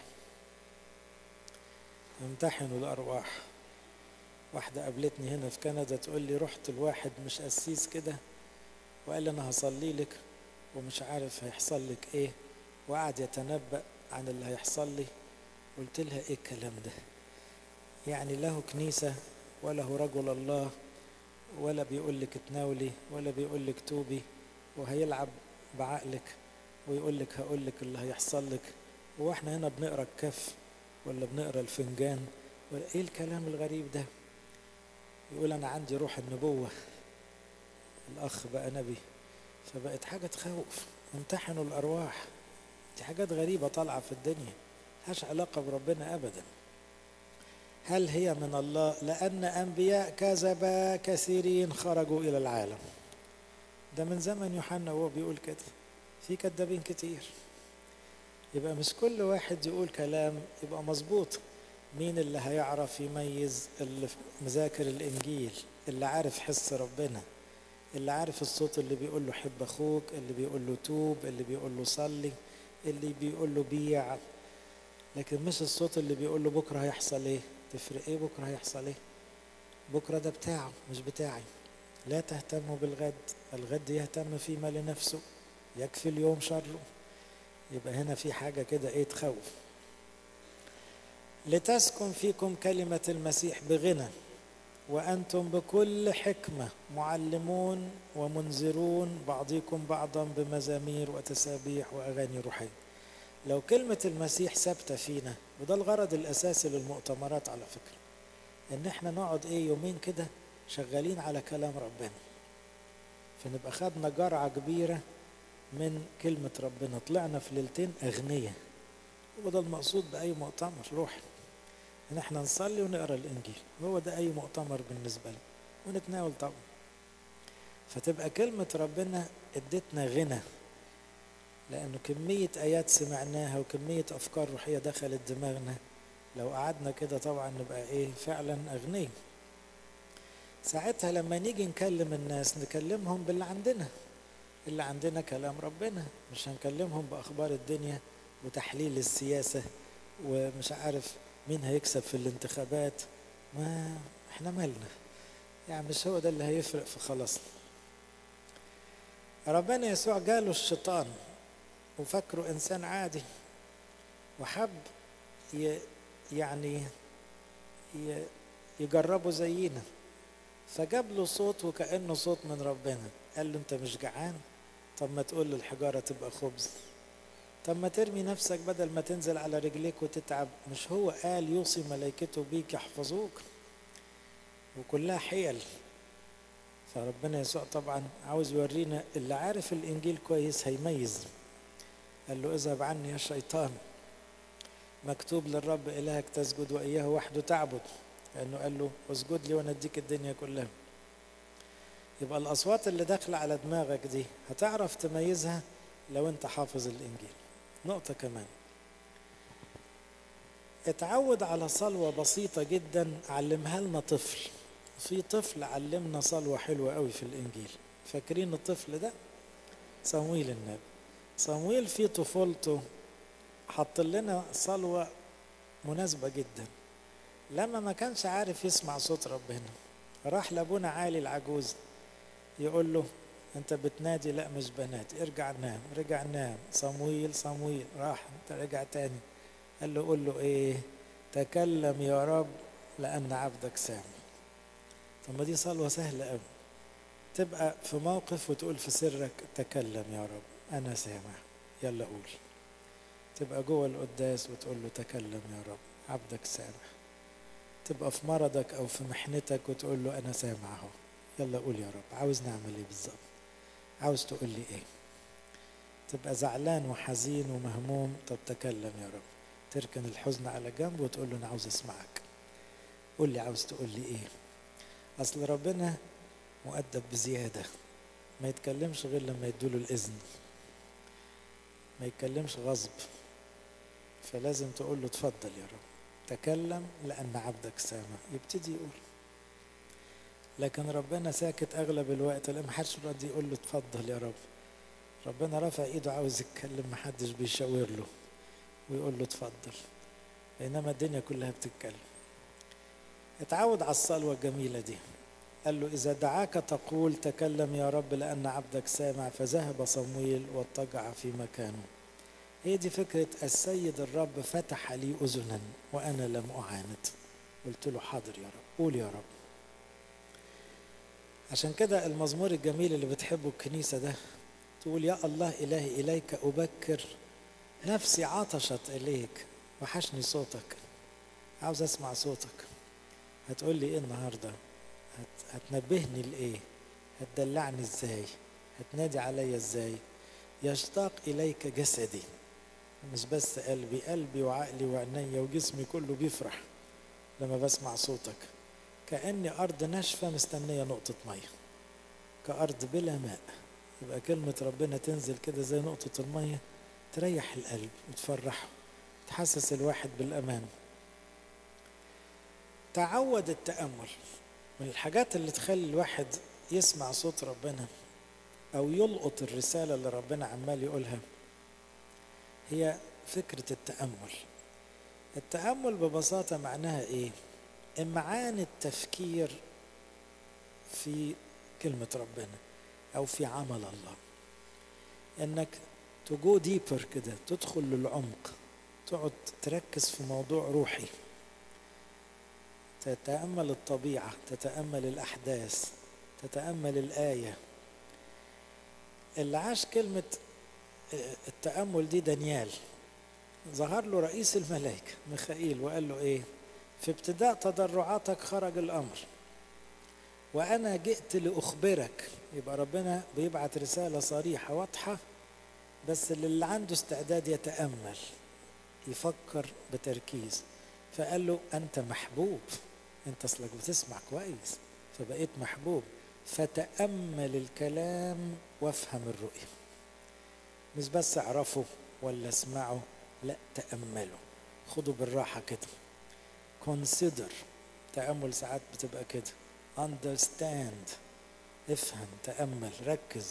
امتحنوا الارواح واحده قابلتني هنا في كندا تقول لي رحت لواحد مش قسيس كده وقال لي انا هصلي لك ومش عارف هيحصل لك ايه وقعد يتنبأ عن اللي هيحصل لي قلت لها ايه الكلام ده يعني له كنيسة وله رجل الله ولا بيقول لك اتناولي ولا بيقول لك توبي وهيلعب بعقلك ويقول لك هقول لك اللي هيحصل لك واحنا هنا بنقرا الكف ولا بنقرا الفنجان ولا ايه الكلام الغريب ده يقول انا عندي روح النبوه الاخ بقى نبي فبقت حاجه تخوف امتحنوا الارواح دي حاجات غريبه طالعه في الدنيا ملهاش علاقه بربنا ابدا هل هي من الله لان انبياء كذب كثيرين خرجوا الى العالم ده من زمن يوحنا وهو بيقول كده في كذابين كتير يبقى مش كل واحد يقول كلام يبقى مظبوط مين اللي هيعرف يميز اللي مذاكر الانجيل اللي عارف حس ربنا اللي عارف الصوت اللي بيقول له حب اخوك اللي بيقول له توب اللي بيقول له صلي اللي بيقول له بيع لكن مش الصوت اللي بيقول له بكره هيحصل ايه تفرق ايه بكره هيحصل ايه بكره ده بتاعه مش بتاعي لا تهتموا بالغد الغد يهتم فيما لنفسه يكفي اليوم شره يبقى هنا في حاجه كده ايه تخوف لتسكن فيكم كلمه المسيح بغنى وانتم بكل حكمه معلمون ومنذرون بعضكم بعضا بمزامير وتسابيح واغاني روحيه لو كلمه المسيح ثابته فينا وده الغرض الاساسي للمؤتمرات على فكره ان احنا نقعد ايه يومين كده شغالين على كلام ربنا فنبقى خدنا جرعه كبيره من كلمه ربنا طلعنا في ليلتين اغنياء وده المقصود باي مؤتمر روحي ان احنا نصلي ونقرا الانجيل هو ده اي مؤتمر بالنسبه لنا ونتناول طبعا فتبقى كلمه ربنا ادتنا غنى لانه كميه ايات سمعناها وكميه افكار روحيه دخلت دماغنا لو قعدنا كده طبعا نبقى ايه فعلا اغنياء ساعتها لما نيجي نكلم الناس نكلمهم باللي عندنا اللي عندنا كلام ربنا مش هنكلمهم باخبار الدنيا وتحليل السياسه ومش عارف مين هيكسب في الانتخابات ما احنا مالنا يعني مش هو ده اللي هيفرق في خلاصنا ربنا يسوع جاله الشيطان وفكره انسان عادي وحب ي يعني ي يجربه زينا فجاب له صوت وكانه صوت من ربنا قال له انت مش جعان طب ما تقول للحجاره تبقى خبز طب ما ترمي نفسك بدل ما تنزل على رجليك وتتعب مش هو قال يوصي ملائكته بيك يحفظوك وكلها حيل فربنا يسوع طبعا عاوز يورينا اللي عارف الانجيل كويس هيميز قال له اذهب عني يا شيطان مكتوب للرب الهك تسجد واياه وحده تعبد لانه قال له اسجد لي وانا اديك الدنيا كلها يبقى الاصوات اللي داخله على دماغك دي هتعرف تميزها لو انت حافظ الانجيل نقطه كمان اتعود على صلوه بسيطه جدا علمها لنا طفل في طفل علمنا صلوه حلوه قوي في الانجيل فاكرين الطفل ده صمويل النبي صمويل في طفولته حط لنا صلوه مناسبه جدا لما ما كانش عارف يسمع صوت ربنا راح لابونا عالي العجوز يقول له انت بتنادي لا مش بنادي ارجع نام رجع نام صمويل صمويل راح انت رجع تاني قال له قول له ايه تكلم يا رب لان عبدك سامع طب ما دي صلوه سهله قوي تبقى في موقف وتقول في سرك تكلم يا رب انا سامع يلا قول تبقى جوه القداس وتقول له تكلم يا رب عبدك سامع تبقى في مرضك او في محنتك وتقول له انا سامع اهو يلا قول يا رب عاوز نعمل ايه بالظبط عاوز تقول لي ايه تبقى زعلان وحزين ومهموم طب تكلم يا رب تركن الحزن على جنب وتقول له انا عاوز اسمعك قول لي عاوز تقول لي ايه اصل ربنا مؤدب بزياده ما يتكلمش غير لما يدوله الاذن ما يتكلمش غصب فلازم تقول له اتفضل يا رب تكلم لان عبدك سامع يبتدي يقول لكن ربنا ساكت اغلب الوقت لما حدش راضي يقول له اتفضل يا رب ربنا رفع ايده عاوز يتكلم محدش بيشاور له ويقول له اتفضل بينما الدنيا كلها بتتكلم اتعود على الصلوة الجميلة دي قال له إذا دعاك تقول تكلم يا رب لأن عبدك سامع فذهب صمويل واضطجع في مكانه هي دي فكرة السيد الرب فتح لي أذنا وأنا لم أعاند قلت له حاضر يا رب قول يا رب عشان كده المزمور الجميل اللي بتحبه الكنيسة ده تقول يا الله إلهي إليك أبكر نفسي عطشت إليك وحشني صوتك عاوز أسمع صوتك هتقول لي إيه النهاردة هت... هتنبهني لإيه هتدلعني إزاي هتنادي عليا إزاي يشتاق إليك جسدي مش بس قلبي قلبي وعقلي وعيني وجسمي كله بيفرح لما بسمع صوتك كأني أرض ناشفة مستنية نقطة مية كأرض بلا ماء يبقى كلمة ربنا تنزل كده زي نقطة المية تريح القلب وتفرحه تحسس الواحد بالأمان تعود التأمل من الحاجات اللي تخلي الواحد يسمع صوت ربنا أو يلقط الرسالة اللي ربنا عمال يقولها هي فكرة التأمل التأمل ببساطة معناها إيه؟ إمعان التفكير في كلمة ربنا أو في عمل الله إنك تجو ديبر كده تدخل للعمق تقعد تركز في موضوع روحي تتأمل الطبيعة تتأمل الأحداث تتأمل الآية اللي عاش كلمة التأمل دي دانيال ظهر له رئيس الملائكة ميخائيل وقال له إيه في ابتداء تضرعاتك خرج الأمر وأنا جئت لأخبرك يبقى ربنا بيبعت رسالة صريحة واضحة بس اللي عنده استعداد يتأمل يفكر بتركيز فقال له أنت محبوب أنت أصلك بتسمع كويس فبقيت محبوب فتأمل الكلام وافهم الرؤية مش بس اعرفه ولا اسمعه لا تأمله خده بالراحة كده consider تأمل ساعات بتبقى كده understand افهم تأمل ركز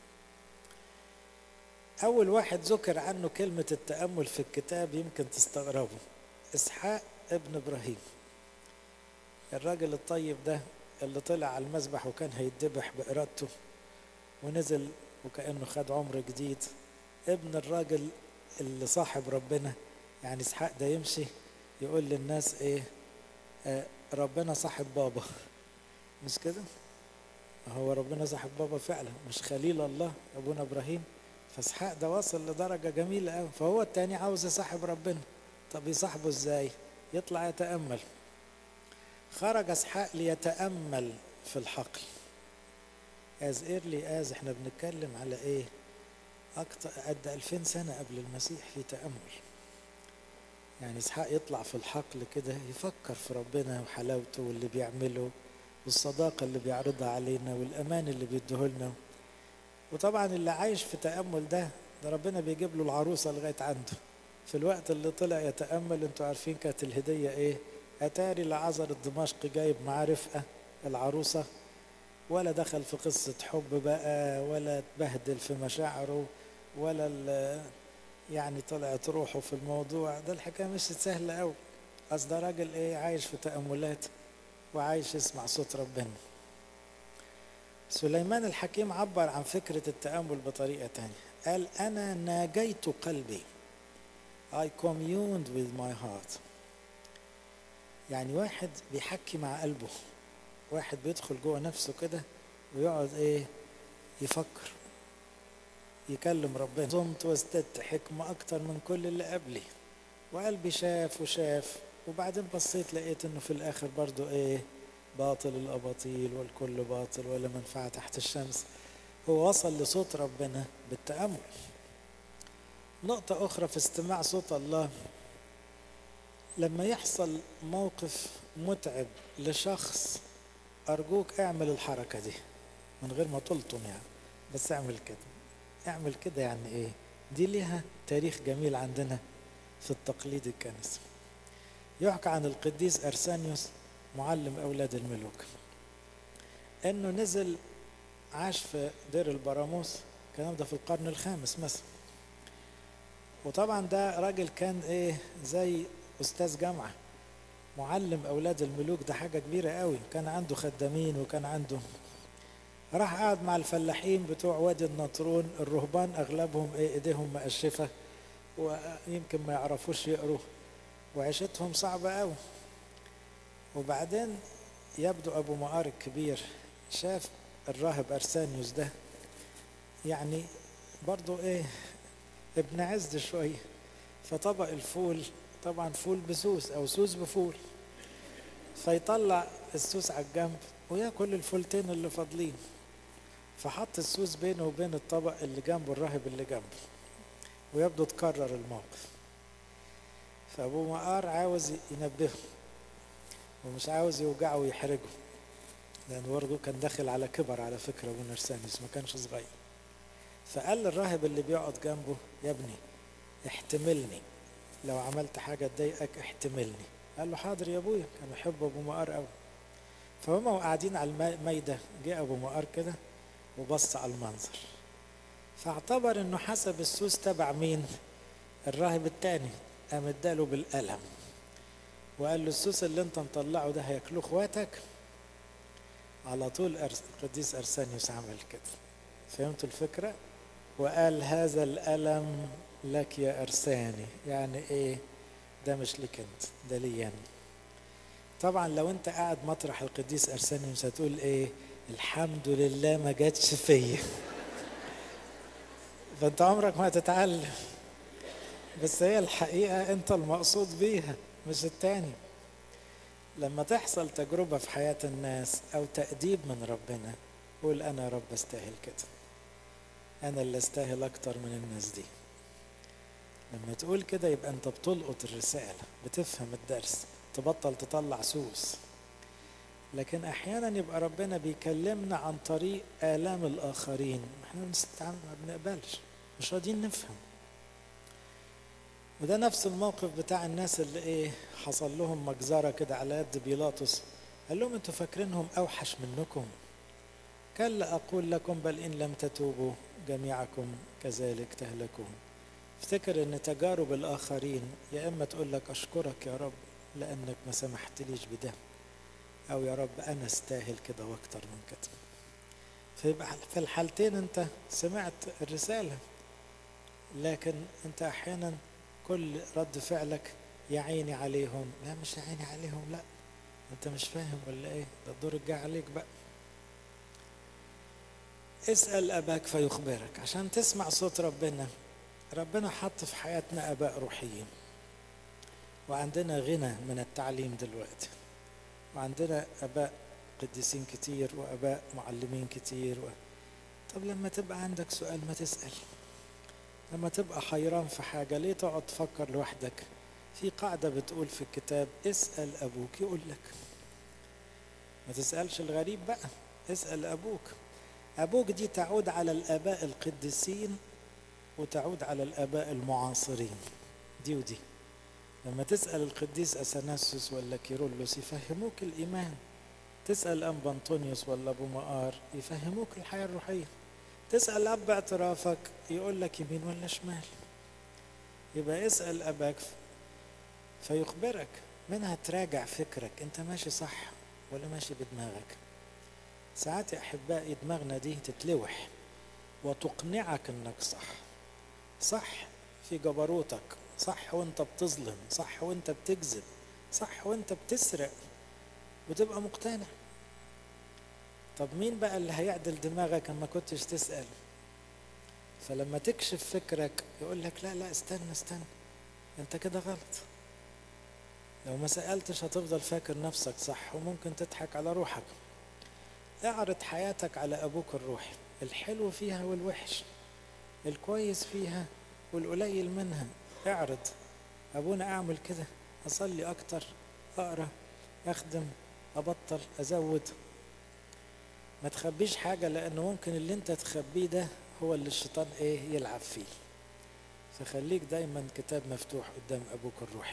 أول واحد ذكر عنه كلمة التأمل في الكتاب يمكن تستغربوا إسحاق ابن إبراهيم الراجل الطيب ده اللي طلع على المذبح وكان هيتذبح بإرادته ونزل وكأنه خد عمر جديد ابن الراجل اللي صاحب ربنا يعني إسحاق ده يمشي يقول للناس إيه آه ربنا صاحب بابا مش كده هو ربنا صاحب بابا فعلا مش خليل الله أبونا إبراهيم فاسحاق ده وصل لدرجة جميلة قوي فهو التاني عاوز يصاحب ربنا طب يصاحبه ازاي يطلع يتأمل خرج اسحاق ليتأمل في الحقل as early as احنا بنتكلم على ايه أكتر قد 2000 سنة قبل المسيح في تأمل يعني اسحاق يطلع في الحقل كده يفكر في ربنا وحلاوته واللي بيعمله والصداقة اللي بيعرضها علينا والأمان اللي بيديهولنا وطبعا اللي عايش في تأمل ده ده ربنا بيجيب له العروسة لغاية عنده في الوقت اللي طلع يتأمل انتوا عارفين كانت الهدية ايه أتاري لعذر الدمشقي جايب معاه رفقة العروسة ولا دخل في قصة حب بقى ولا اتبهدل في مشاعره ولا يعني طلعت روحه في الموضوع ده الحكاية مش سهلة أوي أصل ده راجل ايه عايش في تأملات وعايش يسمع صوت ربنا سليمان الحكيم عبر عن فكرة التأمل بطريقة تانية قال أنا ناجيت قلبي I communed with my heart يعني واحد بيحكي مع قلبه واحد بيدخل جوه نفسه كده ويقعد ايه يفكر يكلم ربنا صمت وازددت حكمة أكتر من كل اللي قبلي وقلبي شاف وشاف وبعدين بصيت لقيت انه في الاخر برضو ايه باطل الاباطيل والكل باطل ولا منفعه تحت الشمس هو وصل لصوت ربنا بالتامل نقطه اخرى في استماع صوت الله لما يحصل موقف متعب لشخص ارجوك اعمل الحركه دي من غير ما تلطم يعني بس اعمل كده اعمل كده يعني ايه دي ليها تاريخ جميل عندنا في التقليد الكنسي يحكى عن القديس أرسانيوس معلم أولاد الملوك إنه نزل عاش في دير البراموس الكلام ده في القرن الخامس مثلا وطبعا ده راجل كان إيه زي أستاذ جامعة معلم أولاد الملوك ده حاجة كبيرة قوي كان عنده خدامين وكان عنده راح قعد مع الفلاحين بتوع وادي النطرون الرهبان أغلبهم إيه إيديهم مقشفة ويمكن ما يعرفوش يقروا وعيشتهم صعبة أوي وبعدين يبدو أبو مقار الكبير شاف الراهب أرسانيوس ده يعني برضو إيه ابن عز شوية فطبق الفول طبعا فول بسوس أو سوس بفول فيطلع السوس على الجنب وياكل الفولتين اللي فاضلين فحط السوس بينه وبين الطبق اللي جنبه الراهب اللي جنبه ويبدو تكرر الموقف فابو مقار عاوز ينبهه ومش عاوز يوجعه ويحرجه لان برضه كان داخل على كبر على فكره ابو نرسانيس ما كانش صغير فقال للراهب اللي بيقعد جنبه يا ابني احتملني لو عملت حاجه تضايقك احتملني قال له حاضر يا ابويا كان يحب ابو مقار قوي فهم قاعدين على الميده جه ابو مقار كده وبص على المنظر فاعتبر انه حسب السوس تبع مين الراهب التاني قام اداله بالقلم وقال له السوس اللي انت مطلعه ده هياكلوه اخواتك على طول أرس... القديس ارسانيوس عمل كده فهمتوا الفكرة وقال هذا الألم لك يا أرساني يعني إيه ده مش لك أنت ده لي أنا طبعا لو أنت قاعد مطرح القديس أرسانيوس هتقول إيه الحمد لله ما جاتش فيا فأنت عمرك ما هتتعلم بس هي الحقيقة أنت المقصود بيها مش التاني لما تحصل تجربة في حياة الناس أو تأديب من ربنا قول أنا يا رب أستاهل كده أنا اللي أستاهل أكتر من الناس دي لما تقول كده يبقى أنت بتلقط الرسالة بتفهم الدرس تبطل تطلع سوس لكن أحيانا يبقى ربنا بيكلمنا عن طريق آلام الآخرين احنا ما بنقبلش مش راضيين نفهم وده نفس الموقف بتاع الناس اللي ايه حصل لهم مجزرة كده على يد بيلاطس قال لهم انتوا فاكرينهم اوحش منكم كلا اقول لكم بل ان لم تتوبوا جميعكم كذلك تهلكون افتكر ان تجارب الاخرين يا اما تقول لك اشكرك يا رب لانك ما سمحتليش بده او يا رب انا استاهل كده واكتر من كده فيبقى في الحالتين انت سمعت الرساله لكن انت احيانا كل رد فعلك يا عيني عليهم لا مش يا عيني عليهم لا انت مش فاهم ولا ايه ده الدور الجاي عليك بقى اسأل أباك فيخبرك عشان تسمع صوت ربنا ربنا حط في حياتنا أباء روحيين وعندنا غنى من التعليم دلوقتي وعندنا أباء قديسين كتير وأباء معلمين كتير و... طب لما تبقى عندك سؤال ما تسأل لما تبقى حيران في حاجة ليه تقعد تفكر لوحدك في قاعدة بتقول في الكتاب اسأل أبوك يقول لك ما تسألش الغريب بقى اسأل أبوك أبوك دي تعود على الآباء القديسين وتعود على الآباء المعاصرين دي ودي لما تسأل القديس أثناسيوس ولا كيرلس يفهموك الإيمان تسأل أنبا أنطونيوس ولا أبو مقار يفهموك الحياة الروحية تسأل أب اعترافك يقول لك يمين ولا شمال يبقى اسأل أباك فيخبرك منها تراجع فكرك أنت ماشي صح ولا ماشي بدماغك ساعات يا أحبائي دماغنا دي تتلوح وتقنعك أنك صح صح في جبروتك صح وانت بتظلم صح وانت بتكذب صح وانت بتسرق وتبقى مقتنع طب مين بقى اللي هيعدل دماغك اما كنتش تسأل فلما تكشف فكرك يقول لك لا لا استنى استنى انت كده غلط لو ما سألتش هتفضل فاكر نفسك صح وممكن تضحك على روحك اعرض حياتك على ابوك الروحي الحلو فيها والوحش الكويس فيها والقليل منها اعرض ابونا اعمل كده اصلي اكتر اقرا اخدم ابطل ازود ما تخبيش حاجه لانه ممكن اللي انت تخبيه ده هو اللي الشيطان ايه يلعب فيه فخليك دايما كتاب مفتوح قدام ابوك الروحي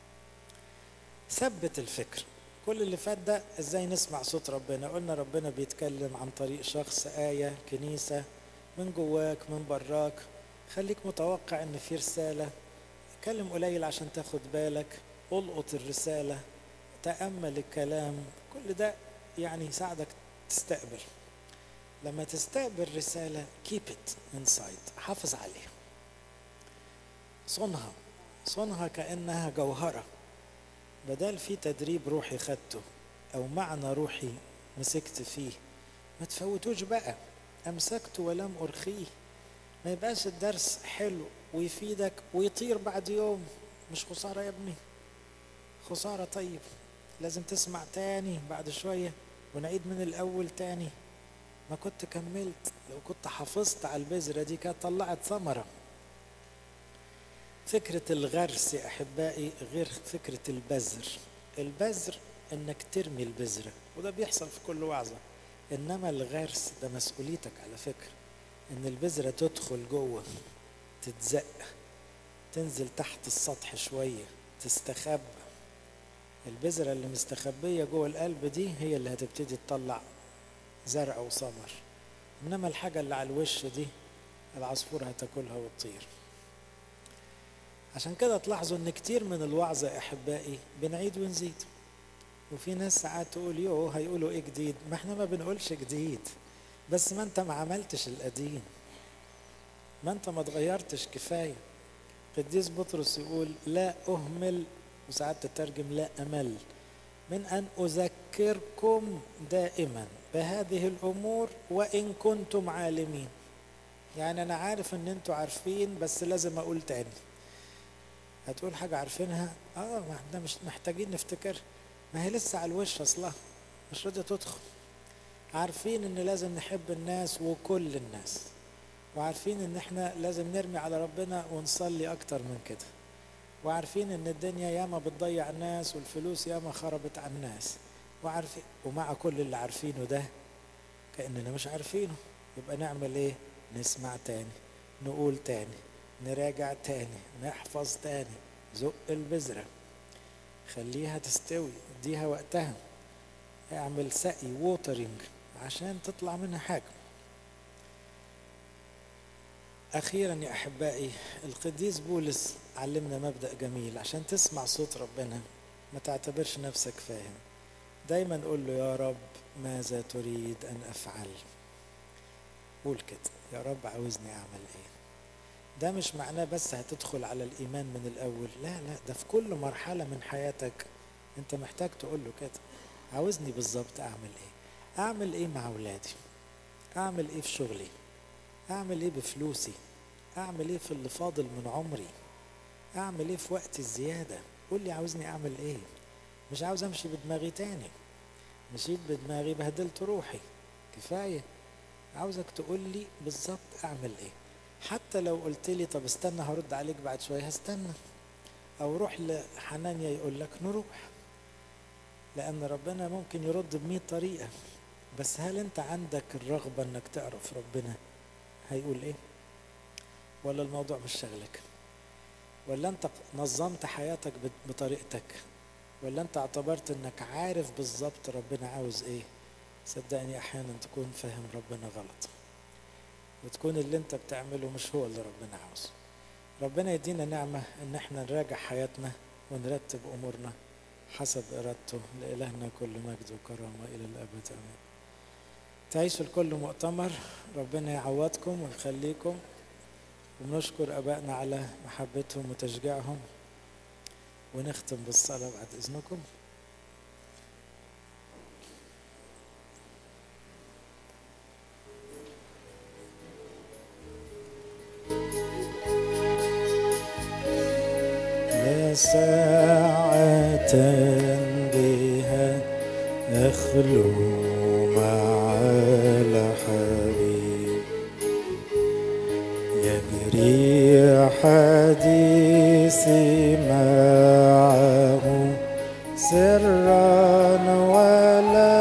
ثبت الفكر كل اللي فات ده ازاي نسمع صوت ربنا قلنا ربنا بيتكلم عن طريق شخص آية كنيسة من جواك من براك خليك متوقع ان في رسالة اتكلم قليل عشان تاخد بالك القط الرسالة تأمل الكلام كل ده يعني يساعدك تستقبل لما تستقبل رسالة keep it inside حافظ عليها صنها صنها كأنها جوهرة بدل في تدريب روحي خدته أو معنى روحي مسكت فيه ما تفوتوش بقى امسكت ولم ارخيه ما يبقاش الدرس حلو ويفيدك ويطير بعد يوم مش خساره يا ابني خساره طيب لازم تسمع تاني بعد شويه ونعيد من الاول تاني ما كنت كملت لو كنت حافظت على البذره دي كانت طلعت ثمره فكرة الغرس يا أحبائي غير فكرة البذر البذر إنك ترمي البذرة وده بيحصل في كل وعظة إنما الغرس ده مسؤوليتك على فكرة إن البذرة تدخل جوه تتزق تنزل تحت السطح شوية تستخبى البذرة اللي مستخبية جوه القلب دي هي اللي هتبتدي تطلع زرع وثمر إنما الحاجة اللي على الوش دي العصفور هتاكلها وتطير عشان كده تلاحظوا ان كتير من الوعظة يا احبائي بنعيد ونزيد وفي ناس ساعات تقول يو هيقولوا ايه جديد ما احنا ما بنقولش جديد بس ما انت ما عملتش القديم ما انت ما اتغيرتش كفاية قديس بطرس يقول لا اهمل وساعات تترجم لا امل من ان اذكركم دائما بهذه الامور وان كنتم عالمين يعني انا عارف ان انتوا عارفين بس لازم اقول تاني هتقول حاجة عارفينها اه ما احنا مش محتاجين نفتكر ما هي لسه على الوش اصلها مش راضية تدخل عارفين ان لازم نحب الناس وكل الناس وعارفين ان احنا لازم نرمي على ربنا ونصلي اكتر من كده وعارفين ان الدنيا ياما بتضيع الناس والفلوس ياما خربت على الناس وعارفين ومع كل اللي عارفينه ده كأننا مش عارفينه يبقى نعمل ايه نسمع تاني نقول تاني نراجع تاني نحفظ تاني زق البذرة خليها تستوي اديها وقتها اعمل سقي ووترنج عشان تطلع منها حاجة أخيرا يا أحبائي القديس بولس علمنا مبدأ جميل عشان تسمع صوت ربنا ما تعتبرش نفسك فاهم دايما قول له يا رب ماذا تريد أن أفعل قول كده يا رب عاوزني أعمل إيه ده مش معناه بس هتدخل على الإيمان من الأول لا لا ده في كل مرحلة من حياتك أنت محتاج تقول له كده عاوزني بالظبط أعمل إيه أعمل إيه مع أولادي أعمل إيه في شغلي أعمل إيه بفلوسي أعمل إيه في اللي فاضل من عمري أعمل إيه في وقت الزيادة قول لي عاوزني أعمل إيه مش عاوز أمشي بدماغي تاني مشيت بدماغي بهدلت روحي كفاية عاوزك تقول لي بالظبط أعمل إيه حتى لو قلت لي طب استنى هرد عليك بعد شويه هستنى او روح لحنانيا يقول لك نروح لان ربنا ممكن يرد بمية طريقه بس هل انت عندك الرغبه انك تعرف ربنا هيقول ايه ولا الموضوع مش شغلك ولا انت نظمت حياتك بطريقتك ولا انت اعتبرت انك عارف بالظبط ربنا عاوز ايه صدقني احيانا تكون فاهم ربنا غلط وتكون اللي انت بتعمله مش هو اللي ربنا عاوزه ربنا يدينا نعمة ان احنا نراجع حياتنا ونرتب امورنا حسب ارادته لالهنا كل مجد وكرامة الى الابد امين تعيشوا الكل مؤتمر ربنا يعوضكم ويخليكم ونشكر ابائنا على محبتهم وتشجيعهم ونختم بالصلاة بعد اذنكم ساعة بها أخلو مع الحبيب يجري حديثي معه سرا ولا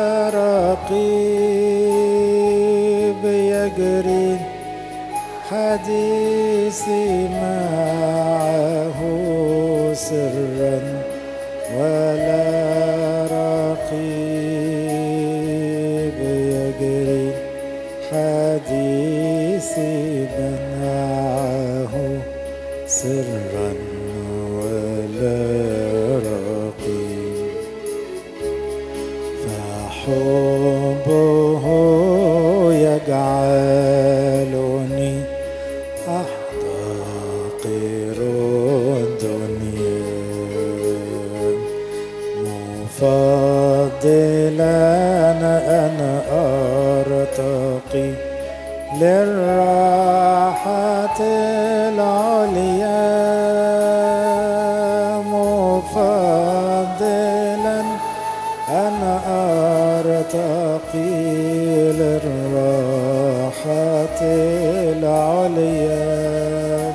رقيب يجري حديثي معه سرا ولا رقيب يجري حديثي منعه سرا ولا رقيب فحبه يجعلني أحتقر الدنيا مفضلا أنا للراحة العليا مفضلا أنا أرتقي للراحة العليا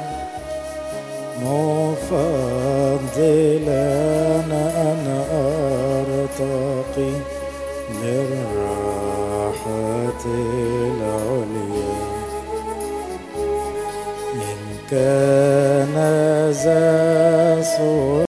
مفضلا أنا أرتقي للراحة العليا إن كان ذا سوء